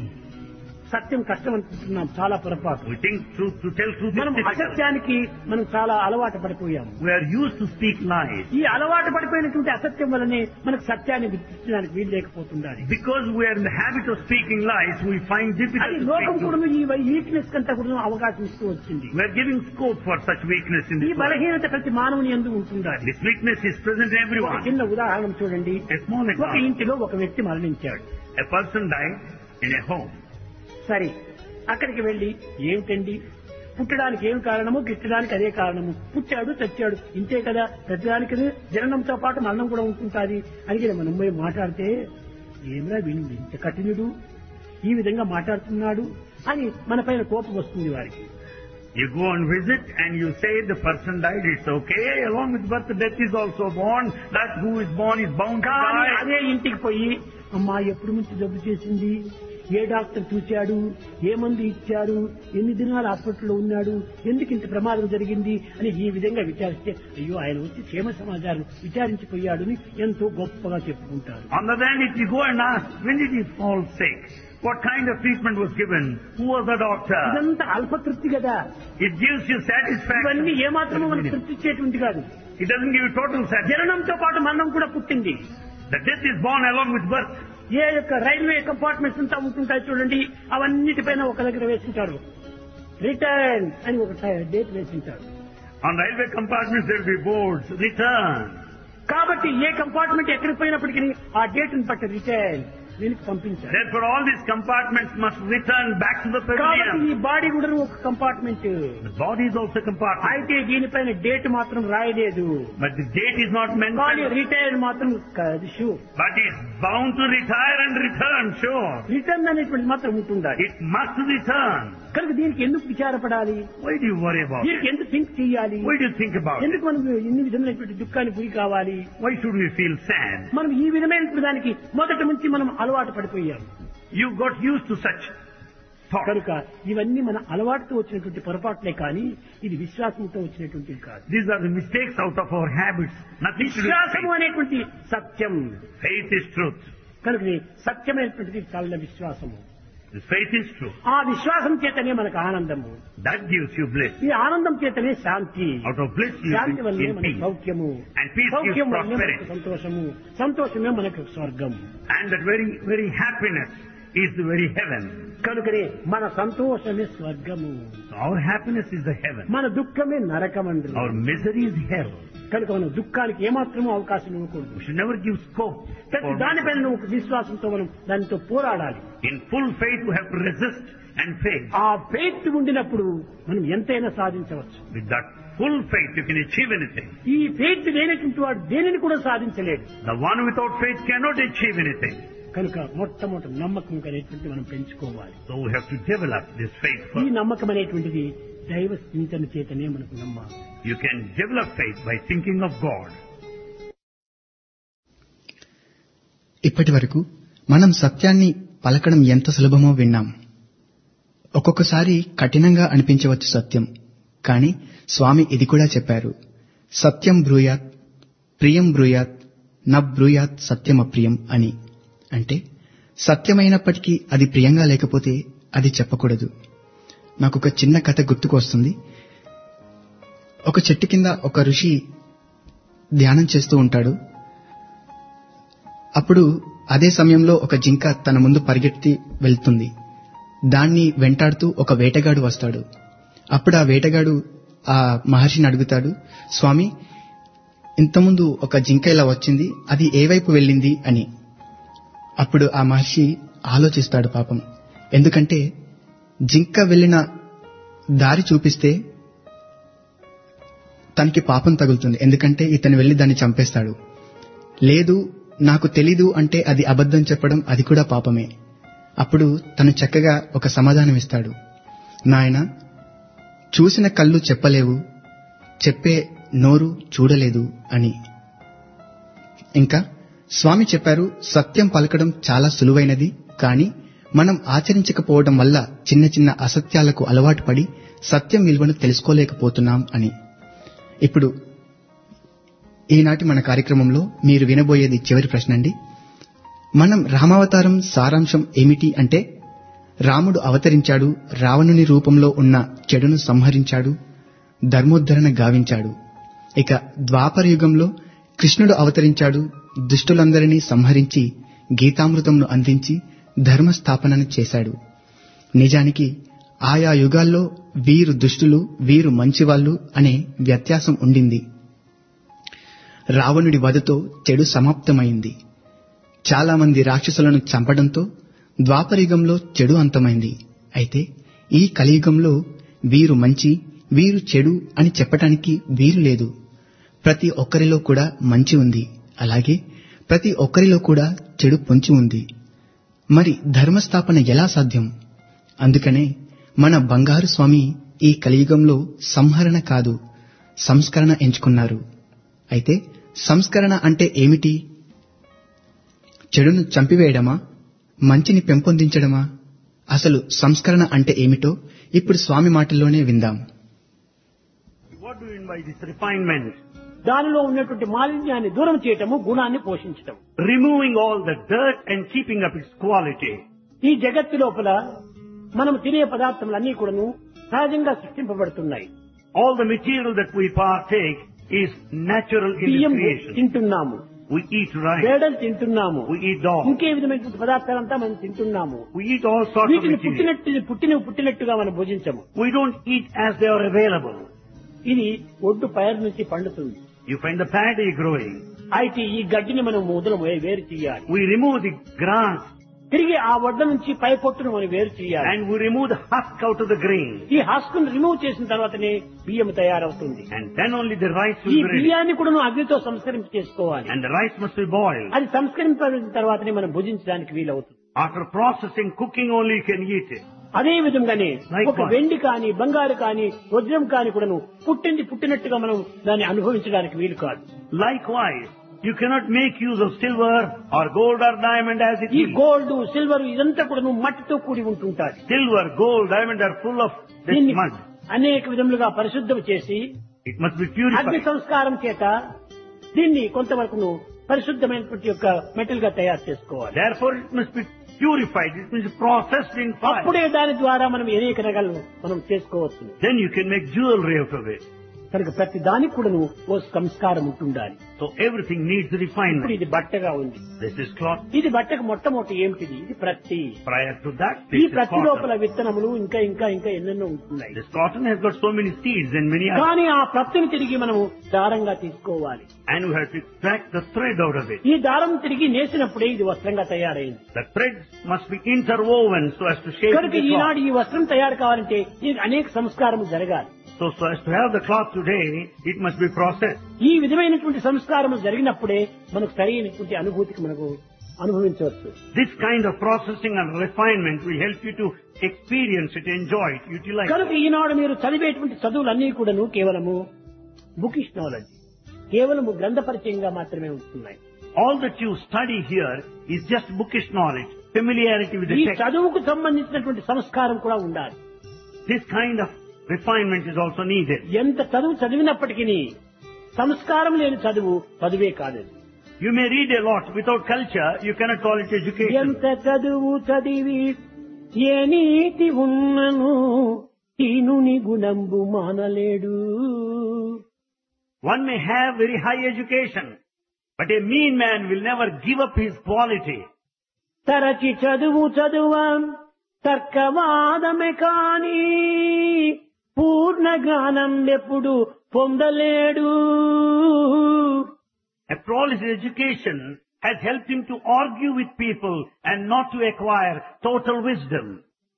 సత్యం కష్టం అనుకుంటున్నాం చాలా పొరపాటు We think truth to tell truth is మనం difficult. అసత్యానికి మనం చాలా అలవాటు పడిపోయాము We are used to speak lies. ఈ అలవాటు పడిపోయినటువంటి అసత్యం వల్లనే మనకు సత్యాన్ని గుర్తించడానికి వీలు లేకపోతుండాలి Because we are in the habit of speaking lies, we find difficult అది to లోకం speak కూడా truth. ఈ వీక్నెస్ కంటే కూడా అవకాశం ఇస్తూ వచ్చింది We are giving scope for such weakness in ఈ this world. బలహీనత ప్రతి మానవుని ఎందు ఉంటుండాలి This weakness is present in ఒక everyone. చిన్న ఉదాహరణ చూడండి A small ఒక example. ఇంటిలో ఒక వ్యక్తి మరణించాడు A person died in a home. సరే అక్కడికి వెళ్లి ఏమిటండి పుట్టడానికి ఏం కారణము గిట్టడానికి అదే కారణము పుట్టాడు చచ్చాడు ఇంతే కదా ప్రతిదానికి జననంతో పాటు మరణం కూడా ఉంటుంటాది అని మనం పోయి మాట్లాడితే ఏమిరా వీడు ఇంత కఠినుడు ఈ విధంగా మాట్లాడుతున్నాడు అని మన పైన కోపం వస్తుంది వారికి You go and visit and you say the person died, it's okay. Along with birth, death is also born. That who is born is bound to కానీ die. అదే ఇంటికి పోయి అమ్మా ఎప్పుడు నుంచి జబ్బు చేసింది ఏ డాక్టర్ చూశాడు ఏ మందు ఇచ్చారు ఎన్ని దినాలు హాస్పిటల్లో ఉన్నాడు ఎందుకు ఇంత ప్రమాదం జరిగింది అని ఈ విధంగా విచారిస్తే అయ్యో ఆయన వచ్చి క్షేమ సమాచారం విచారించిపోయాడు అని ఎంతో గొప్పగా చెప్పుకుంటారు On the other hand, if you go and ask, when did he fall sick? What kind of treatment was given? Who was the doctor? ఇదంతా అల్పతృప్తి కదా It gives you satisfaction. ఇవన్నీ ఏమాత్రమూ మనకు తృప్తి ఇచ్చేటువంటి కాదు It doesn't give you total satisfaction. జననంతో పాటు మరణం కూడా పుట్టింది The death is born along with birth. ఏ యొక్క రైల్వే కంపార్ట్మెంట్స్ అంతా ఉంటుంటాయి చూడండి అవన్నిటిపైన ఒక దగ్గర వేసింటారు రిటర్న్ అని ఒక డేట్ వేసింటారు On railway compartments there will be boards, return. కాబట్టి ఏ కంపార్ట్మెంట్ ఎక్కడికి పోయినప్పటికీ ఆ డేట్ ని బట్టి రిటర్న్ దీనికి పంపించారు Therefore all these compartments must return back to the కాబట్టి pavilion. ఈ బాడీ కూడా ఒక compartment The body is also a compartment. అయితే దీనిపైన డేట్ మాత్రం రాయలేదు But the date is not కానీ mentioned. రిటైర్ మాత్రం షూ But it's bound to retire and return, sure. Return అనేటువంటి మాత్రం ఉంటుండాలి It must return. కనుక దీనికి ఎందుకు విచారపడాలి Why do you worry about దీనికి it? ఎందుకు థింక్ చేయాలి Why do you think about it? ఎందుకు మనం ఇన్ని విధమైనటువంటి దుఃఖానికి గురి కావాలి Why should we feel sad? మనం ఈ విధమైనటువంటి దానికి మొదటి నుంచి మనం అలవాటు పడిపోయాం You got used to such thought. కనుక ఇవన్నీ మన అలవాటుతో వచ్చినటువంటి పొరపాట్లే కానీ ఇది విశ్వాసంతో వచ్చినటువంటివి కాదు These are the mistakes out of our habits. Nothing to do with విశ్వాసము faith. అనేటువంటి సత్యం Faith is truth. కనుక ఇది సత్యమైనటువంటిది చాలా విశ్వాసము This faith is true. ఆ విశ్వాసం చేతనే మనకు ఆనందము That gives you bliss. ఈ ఆనందం చేతనే శాంతి Out of bliss you Shanti will వల్లనే in మనకు peace. సౌఖ్యము And peace gives సౌఖ్యం వల్లనే మనకు prosperity. సంతోషము సంతోషమే మనకు స్వర్గం And that very, very happiness is the very heaven. కనుకనే మన సంతోషమే స్వర్గము So our happiness is the heaven. మన దుఃఖమే నరకమండ్రు Our misery is hell. కనుక మనం దుఃఖానికి ఏమాత్రమూ అవకాశం ఇవ్వకూడదు We should never give scope. ప్రతి for దానిపైన నువ్వు విశ్వాసంతో మనం దానితో పోరాడాలి In full faith we have to resist and face. ఆ ఫెయిత్ ఉండినప్పుడు మనం ఎంతైనా సాధించవచ్చు With that full faith you can achieve anything. ఈ ఫెయిత్ లేనటువంటి వాడు దేనిని కూడా సాధించలేడు The one without faith cannot achieve anything. కనుక మొట్టమొదటి నమ్మకం అనేటువంటి మనం పెంచుకోవాలి So we have to develop this faith ఈ first. నమ్మకం అనేటువంటిది దైవ చింతన చేతనే మనకు నమ్మాలి You can develop faith by thinking of God. ఇప్పటి వరకు మనం సత్యాన్ని పలకడం ఎంత సులభమో విన్నాం ఒక్కొక్కసారి కఠినంగా అనిపించవచ్చు సత్యం కానీ స్వామి ఇది కూడా చెప్పారు సత్యం బ్రూయాత్ ప్రియం బ్రూయాత్ న బ్రూయాత్ సత్యం అప్రియం అని అంటే సత్యమైనప్పటికీ అది ప్రియంగా లేకపోతే అది చెప్పకూడదు నాకు ఒక చిన్న కథ గుర్తుకు వస్తుంది ఒక చెట్టు కింద ఒక ఋషి ధ్యానం చేస్తూ ఉంటాడు అప్పుడు అదే సమయంలో ఒక జింక తన ముందు పరిగెత్తి వెళ్తుంది దాన్ని వెంటాడుతూ ఒక వేటగాడు వస్తాడు అప్పుడు ఆ వేటగాడు ఆ మహర్షిని అడుగుతాడు స్వామి ఇంతకుముందు ఒక జింక ఇలా వచ్చింది అది ఏ వైపు వెళ్ళింది అని అప్పుడు ఆ మహర్షి ఆలోచిస్తాడు పాపం ఎందుకంటే జింక వెళ్ళిన దారి చూపిస్తే తనకి పాపం తగులుతుంది ఎందుకంటే ఇతను వెళ్లి దాన్ని చంపేస్తాడు లేదు నాకు తెలీదు అంటే అది అబద్ధం చెప్పడం అది కూడా పాపమే అప్పుడు తను చక్కగా ఒక సమాధానం ఇస్తాడు నాయన చూసిన కళ్ళు చెప్పలేవు చెప్పే నోరు చూడలేదు అని ఇంకా స్వామి చెప్పారు సత్యం పలకడం చాలా సులువైనది కానీ మనం ఆచరించకపోవడం వల్ల చిన్న చిన్న అసత్యాలకు అలవాటు పడి సత్యం విలువను తెలుసుకోలేకపోతున్నాం అని ఇప్పుడు ఈనాటి మన కార్యక్రమంలో మీరు వినబోయేది చివరి ప్రశ్న అండి మనం రామావతారం సారాంశం ఏమిటి అంటే రాముడు అవతరించాడు రావణుని రూపంలో ఉన్న చెడును సంహరించాడు ధర్మోద్ధరణ గావించాడు ఇక ద్వాపర యుగంలో కృష్ణుడు అవతరించాడు దుష్టులందరినీ సంహరించి గీతామృతంను అందించి ధర్మస్థాపనను చేశాడు నిజానికి ఆయా యుగాల్లో వీరు దుష్టులు వీరు మంచివాళ్ళు అనే వ్యత్యాసం ఉండింది రావణుడి వధతో చెడు సమాప్తమైంది చాలా మంది రాక్షసులను చంపడంతో ద్వాపరయుగంలో చెడు అంతమైంది అయితే ఈ కలియుగంలో వీరు మంచి వీరు చెడు అని చెప్పటానికి వీలు లేదు ప్రతి ఒక్కరిలో కూడా మంచి ఉంది అలాగే ప్రతి ఒక్కరిలో కూడా చెడు పొంచి ఉంది మరి ధర్మస్థాపన ఎలా సాధ్యం అందుకనే మన బంగారు స్వామి ఈ కలియుగంలో సంహరణ కాదు సంస్కరణ ఎంచుకున్నారు అయితే సంస్కరణ అంటే ఏమిటి చెడును చంపివేయడమా మంచిని పెంపొందించడమా అసలు సంస్కరణ అంటే ఏమిటో ఇప్పుడు స్వామి మాటల్లోనే విందాం What do you mean by this refinement? దానిలో ఉన్నటువంటి మాలిన్యాన్ని దూరం చేయటము గుణాన్ని పోషించటం Removing all the dirt and keeping up its quality. ఈ జగత్తు లోపల మనం తినే పదార్థములన్నీ కూడాను సహజంగా సృష్టింపబడుతున్నాయి All the material that we partake is natural in బియ్యం its creation. తింటున్నాము We eat rice. వేడలు తింటున్నాము We eat dog. ఇంకే విధమైనటువంటి పదార్థాలంతా మనం తింటున్నాము We eat all sorts of వీటిని material. పుట్టినట్టు పుట్టిన పుట్టినట్టుగా మనం భుజించము We don't eat as they are available. ఇది ఒడ్డు పైరు నుంచి పండుతుంది You find the paddy growing. అయితే ఈ గడ్డిని మనం మొదలు వేరు చేయాలి We remove the grass తిరిగి ఆ వడ్డ నుంచి పై పొట్టును మనం వేరు చేయాలి and we remove the husk out of the grain. ఈ హస్కును రిమూవ్ చేసిన తర్వాతనే బియ్యం తయారవుతుంది And then only the rice ఈ will be ready. బియ్యాన్ని కూడా నువ్వు అగ్నితో సంస్కరింప చేసుకోవాలి And the rice must be boiled. అది సంస్కరింపబడిన తర్వాతనే మనం భుజించడానికి వీలవుతుంది After processing, cooking only you can eat it. అదే విధంగానే Likewise. ఒక వెండి కాని బంగారు కాని వజ్రం కాని కూడాను పుట్టింది పుట్టినట్టుగా మనం దాన్ని అనుభవించడానికి వీలు కాదు Likewise, you cannot make use of silver or gold or diamond as it ఈ is. గోల్డ్ సిల్వర్ ఇదంతా కూడా మట్టితో కూడి ఉంటుంటాది Silver, gold, diamond are full of this దీన్ని mud. అనేక విధములుగా పరిశుద్ధం చేసి It must be అగ్ని purified. సంస్కారం చేత దీన్ని కొంతవరకు పరిశుద్ధమైనటువంటి యొక్క మెటల్ గా తయారు చేసుకోవాలి Therefore, it must be purified, it means processed in fire. అప్పుడే దాని ద్వారా మనం అనేక రకాలు మనం చేసుకోవచ్చు Then you can make jewelry out of it. కనుక ప్రతి దానికి కూడా ఓ సంస్కారం ఉంటుండాలి So everything needs ఇప్పుడు refinement. ఇది బట్టగా ఉంది This is cloth. ఇది బట్టకు మొట్టమొదటి ఏమిటిది ఇది ప్రతి Prior to that, ఈ this is ప్రతి లోపల cotton. విత్తనములు ఇంకా ఇంకా ఇంకా ఎన్నెన్నో ఉంటున్నాయి This cotton has got so many seeds and many others. కానీ ఆ ప్రతిని తిరిగి మనము దారంగా తీసుకోవాలి And we have to extract the thread out of it. ఈ దారం తిరిగి నేసినప్పుడే ఇది వస్త్రంగా తయారైంది The threads must be interwoven so as to shape కనుక the cloth. ఈనాడు ఈ వస్త్రం తయారు కావాలంటే దీనికి అనేక సంస్కారము జరగాలి So, so as to have the cloth today, it must be processed. ఈ విధమైనటువంటి సంస్కారం జరిగినప్పుడే మనకు సరైనటువంటి అనుభూతికి మనకు అనుభవించవచ్చు This kind of processing and refinement will help you to experience it, enjoy it, utilize కనుక it. ఈనాడు మీరు చదివేటువంటి చదువులన్నీ కూడాను కేవలము బుకిష్ నాలెడ్జ్ కేవలము గ్రంథ పరిచయంగా మాత్రమే ఉంటున్నాయి All that you study here is just bookish knowledge, familiarity with the ఈ text. చదువుకు సంబంధించినటువంటి సంస్కారం కూడా ఉండాలి This kind of refinement is also needed. ఎంత చదువు చదివినప్పటికీ సంస్కారం లేని చదువు చదువే కాదు You may read a lot without culture, you cannot call it education. ఎంత చదువు చదివి ఏ నీతి ఉన్నను ఈనుని గుణంబు మానలేడు One may have very high education, but a mean man will never give up his quality. తరచి చదువు చదువా తర్కవాదమే కాని పూర్ణ జ్ఞానం ఎప్పుడు పొందలేడు A flawless education has helped him to argue with people and not to acquire total wisdom.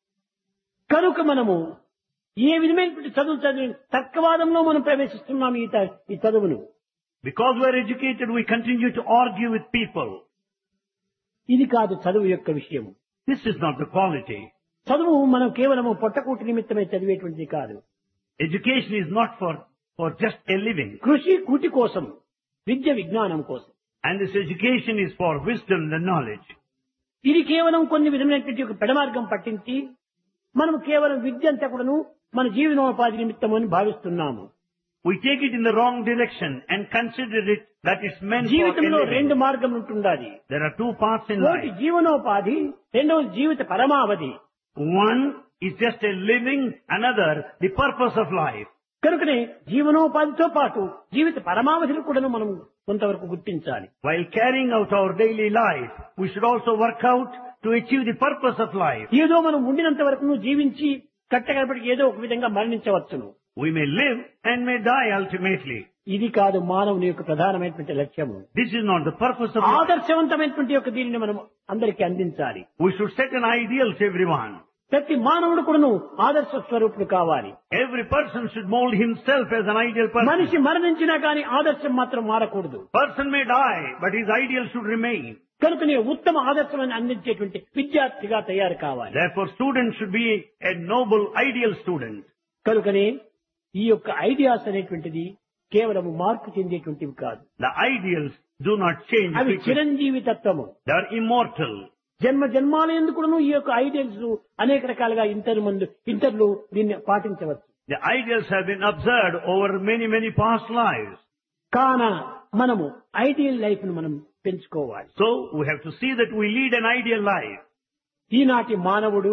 కనుక మనము ఏ విధమైనటువంటి చదువు చదివి తర్కవాదంలో మనం ప్రవేశిస్తున్నాం ఈ త- ఈ చదువును Because we are educated, we continue to argue with people. ఇది కాదు చదువు యొక్క విషయం This is not the quality. చదువు మనం కేవలము పొట్టకూటి నిమిత్తమే చదివేటువంటిది కాదు Education is not for, for just a living. కృషి కూటి కోసం విద్య విజ్ఞానం కోసం And this education is for wisdom and knowledge. ఇది కేవలం కొన్ని విధమైనటువంటి ఒక పెడమార్గం పట్టించి మనం కేవలం విద్య అంతా కూడాను మన జీవనోపాధి నిమిత్తం అని భావిస్తున్నాము We take it in the wrong direction and consider it that it's meant for a జీవితంలో రెండు living. మార్గం ఉంటుండాలి There are two paths in ఒకటి life. జీవనోపాధి రెండవది జీవిత పరమావధి One is just a living, another the purpose of life. కనుకనే జీవనోపాధితో పాటు జీవిత పరమావధిని కూడా మనం కొంతవరకు గుర్తించాలి While carrying out our daily life, we should also work out to achieve the purpose of life. ఏదో మనం ఉండినంత వరకు జీవించి కట్టగడపటికి ఏదో ఒక విధంగా మరణించవచ్చును We may live and may die ultimately. ఇది కాదు మానవుని యొక్క ప్రధానమైనటువంటి లక్ష్యము This is not the purpose of life. ఆదర్శవంతమైనటువంటి యొక్క దీనిని మనం అందరికీ అందించాలి We should set an ideal to everyone. ప్రతి మానవుడు కూడాను ఆదర్శ స్వరూపుడు కావాలి Every person should mold himself as an ideal person. మనిషి మరణించినా కానీ ఆదర్శం మాత్రం మారకూడదు Person may die, but his ideal should remain. కనుకనే ఉత్తమ ఆదర్శమని అందించేటువంటి విద్యార్థిగా తయారు కావాలి Therefore, students should be a noble, ideal student. కనుకనే ఈ యొక్క ఐడియాస్ అనేటువంటిది కేవలం మార్పు చెందేటువంటివి కాదు The ideals do not change. అవి quickly. చిరంజీవి తత్వము They are immortal. జన్మ జన్మాల ఎందుకును ఈ యొక్క ఐడియల్స్ అనేక రకాలుగా ఇంటర్ ముందు ఇంటర్లు దీన్ని పాటించవచ్చు The ideals have been observed over many, many past lives. కాన మనము ఐడియల్ లైఫ్ ను మనం పెంచుకోవాలి So, we have to see that we lead an ideal life. ఈనాటి మానవుడు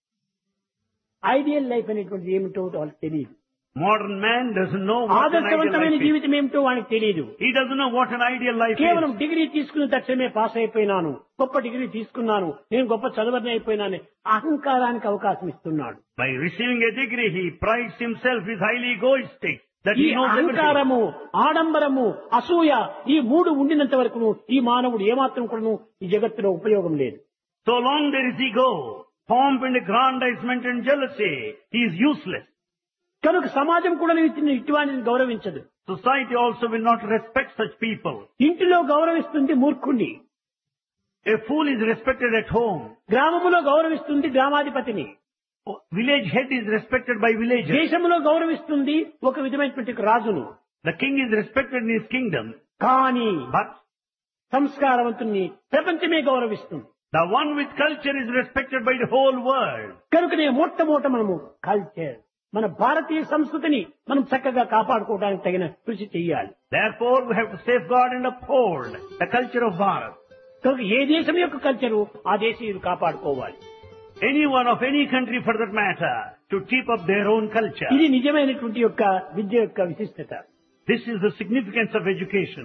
ఐడియల్ లైఫ్ అనేటువంటిది ఏమిటో వాళ్ళకి తెలియదు Modern man doesn't know what an ideal ఆదర్శవంతమైన life is. జీవితం ఏమిటో వానికి తెలియదు He doesn't know what an ideal life కేవలం is. డిగ్రీ తీసుకున్న తక్షణమే పాస్ అయిపోయినాను గొప్ప డిగ్రీ తీసుకున్నాను నేను గొప్ప చదవని అయిపోయినాను అహంకారానికి అవకాశం ఇస్తున్నాడు By receiving a degree, he prides himself, is highly egoistic, that ఈ he knows everything. అహంకారము ఆడంబరము అసూయ ఈ మూడు ఉండినంత వరకు ఈ మానవుడు ఏమాత్రం కూడాను ఈ జగత్తులో ఉపయోగం లేదు So long there is ego, pomp and aggrandizement and jealousy, he is useless. కనుక సమాజం కూడా ఇతన్ని ఇటువంటి గౌరవించదు Society also will not respect such people. ఇంటిలో గౌరవిస్తుంది మూర్ఖుణ్ణి A fool is respected at home. గ్రామములో గౌరవిస్తుంది గ్రామాధిపతిని Village head is respected by villagers. దేశంలో గౌరవిస్తుంది ఒక విధమైనటువంటి రాజును The king is respected in his kingdom. కానీ But సంస్కారవంతుణ్ణి ప్రపంచమే గౌరవిస్తుంది the one with culture is respected by the whole world. కనుకనే మొట్టమొదట మనము కల్చర్ మన భారతీయ సంస్కృతిని మనం చక్కగా కాపాడుకోవడానికి తగిన కృషి చెయ్యాలి Therefore, we have to safeguard and uphold the culture of Bharat. కనుక ఏ దేశం యొక్క కల్చరు ఆ దేశీయులు కాపాడుకోవాలి Anyone of any country for that matter to keep up their own culture. ఇది నిజమైనటువంటి యొక్క విద్య యొక్క విశిష్టత This is the significance of education.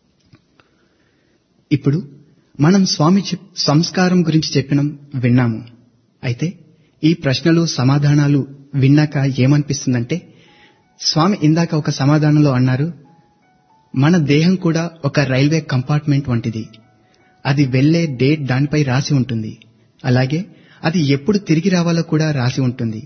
ఇప్పుడు మనం స్వామి చెప్- సంస్కారం గురించి చెప్పినం విన్నాము అయితే ఈ ప్రశ్నలు సమాధానాలు విన్నాక ఏమనిపిస్తుందంటే స్వామి ఇందాక ఒక సమాధానంలో అన్నారు మన దేహం కూడా ఒక రైల్వే కంపార్ట్మెంట్ వంటిది అది వెళ్లే డేట్ దానిపై రాసి ఉంటుంది అలాగే అది ఎప్పుడు తిరిగి రావాలో కూడా రాసి ఉంటుంది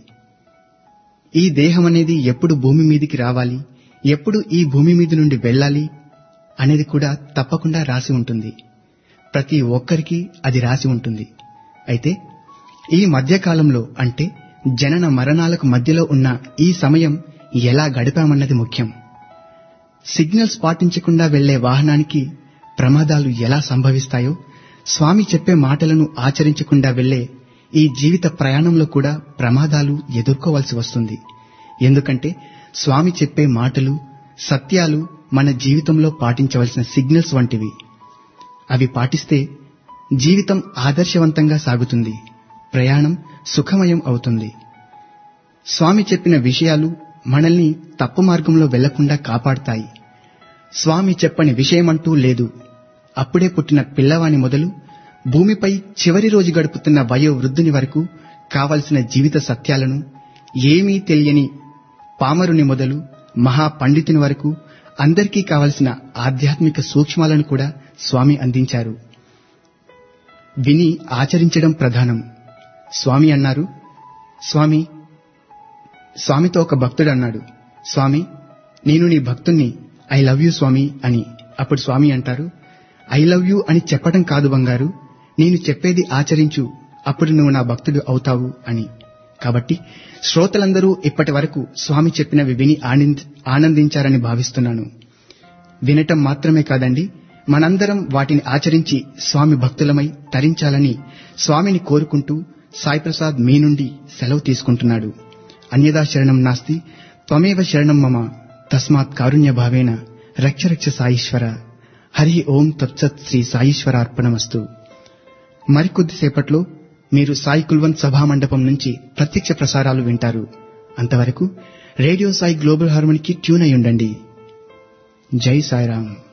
ఈ దేహం అనేది ఎప్పుడు భూమి మీదికి రావాలి ఎప్పుడు ఈ భూమి మీద నుండి వెళ్ళాలి అనేది కూడా తప్పకుండా రాసి ఉంటుంది ప్రతి ఒక్కరికి అది రాసి ఉంటుంది అయితే ఈ మధ్యకాలంలో అంటే జనన మరణాలకు మధ్యలో ఉన్న ఈ సమయం ఎలా గడిపామన్నది ముఖ్యం సిగ్నల్స్ పాటించకుండా వెళ్లే వాహనానికి ప్రమాదాలు ఎలా సంభవిస్తాయో స్వామి చెప్పే మాటలను ఆచరించకుండా వెళ్లే ఈ జీవిత ప్రయాణంలో కూడా ప్రమాదాలు ఎదుర్కోవాల్సి వస్తుంది ఎందుకంటే స్వామి చెప్పే మాటలు సత్యాలు మన జీవితంలో పాటించవలసిన సిగ్నల్స్ వంటివి అవి పాటిస్తే జీవితం ఆదర్శవంతంగా సాగుతుంది ప్రయాణం సుఖమయం అవుతుంది స్వామి చెప్పిన విషయాలు మనల్ని తప్పు మార్గంలో వెళ్లకుండా కాపాడతాయి స్వామి చెప్పని విషయమంటూ లేదు అప్పుడే పుట్టిన పిల్లవాని మొదలు భూమిపై చివరి రోజు గడుపుతున్న వయో వృద్ధుని వరకు కావలసిన జీవిత సత్యాలను ఏమీ తెలియని పామరుని మొదలు మహా పండితుని వరకు అందరికీ కావలసిన ఆధ్యాత్మిక సూక్ష్మాలను కూడా స్వామి అందించారు విని ఆచరించడం ప్రధానం స్వామి అన్నారు స్వామి స్వామితో ఒక భక్తుడు అన్నాడు స్వామి నేను నీ భక్తుణ్ణి ఐ లవ్ యూ స్వామి అని అప్పుడు స్వామి అంటారు ఐ లవ్ యూ అని చెప్పడం కాదు బంగారు నేను చెప్పేది ఆచరించు అప్పుడు నువ్వు నా భక్తుడు అవుతావు అని కాబట్టి శ్రోతలందరూ ఇప్పటి వరకు స్వామి చెప్పినవి విని ఆనంద్- ఆనందించారని భావిస్తున్నాను వినటం మాత్రమే కాదండి మనందరం వాటిని ఆచరించి స్వామి భక్తులమై తరించాలని స్వామిని కోరుకుంటూ సాయి ప్రసాద్ మీ నుండి సెలవు తీసుకుంటున్నాడు అన్యదా శరణం నాస్తి త్వమేవ శరణం మమ తస్మాత్ కారుణ్య భావేన రక్ష రక్ష సాయిశ్వర హరి ఓం తత్సత్ శ్రీ సాయిశ్వరార్పణమస్తు మరికొద్దిసేపట్లో మీరు సాయి కుల్వంత్ సభా మండపం నుంచి ప్రత్యక్ష ప్రసారాలు వింటారు అంతవరకు రేడియో సాయి గ్లోబల్ హార్మోనికి ట్యూన్ అయి ఉండండి జై సాయిరామ్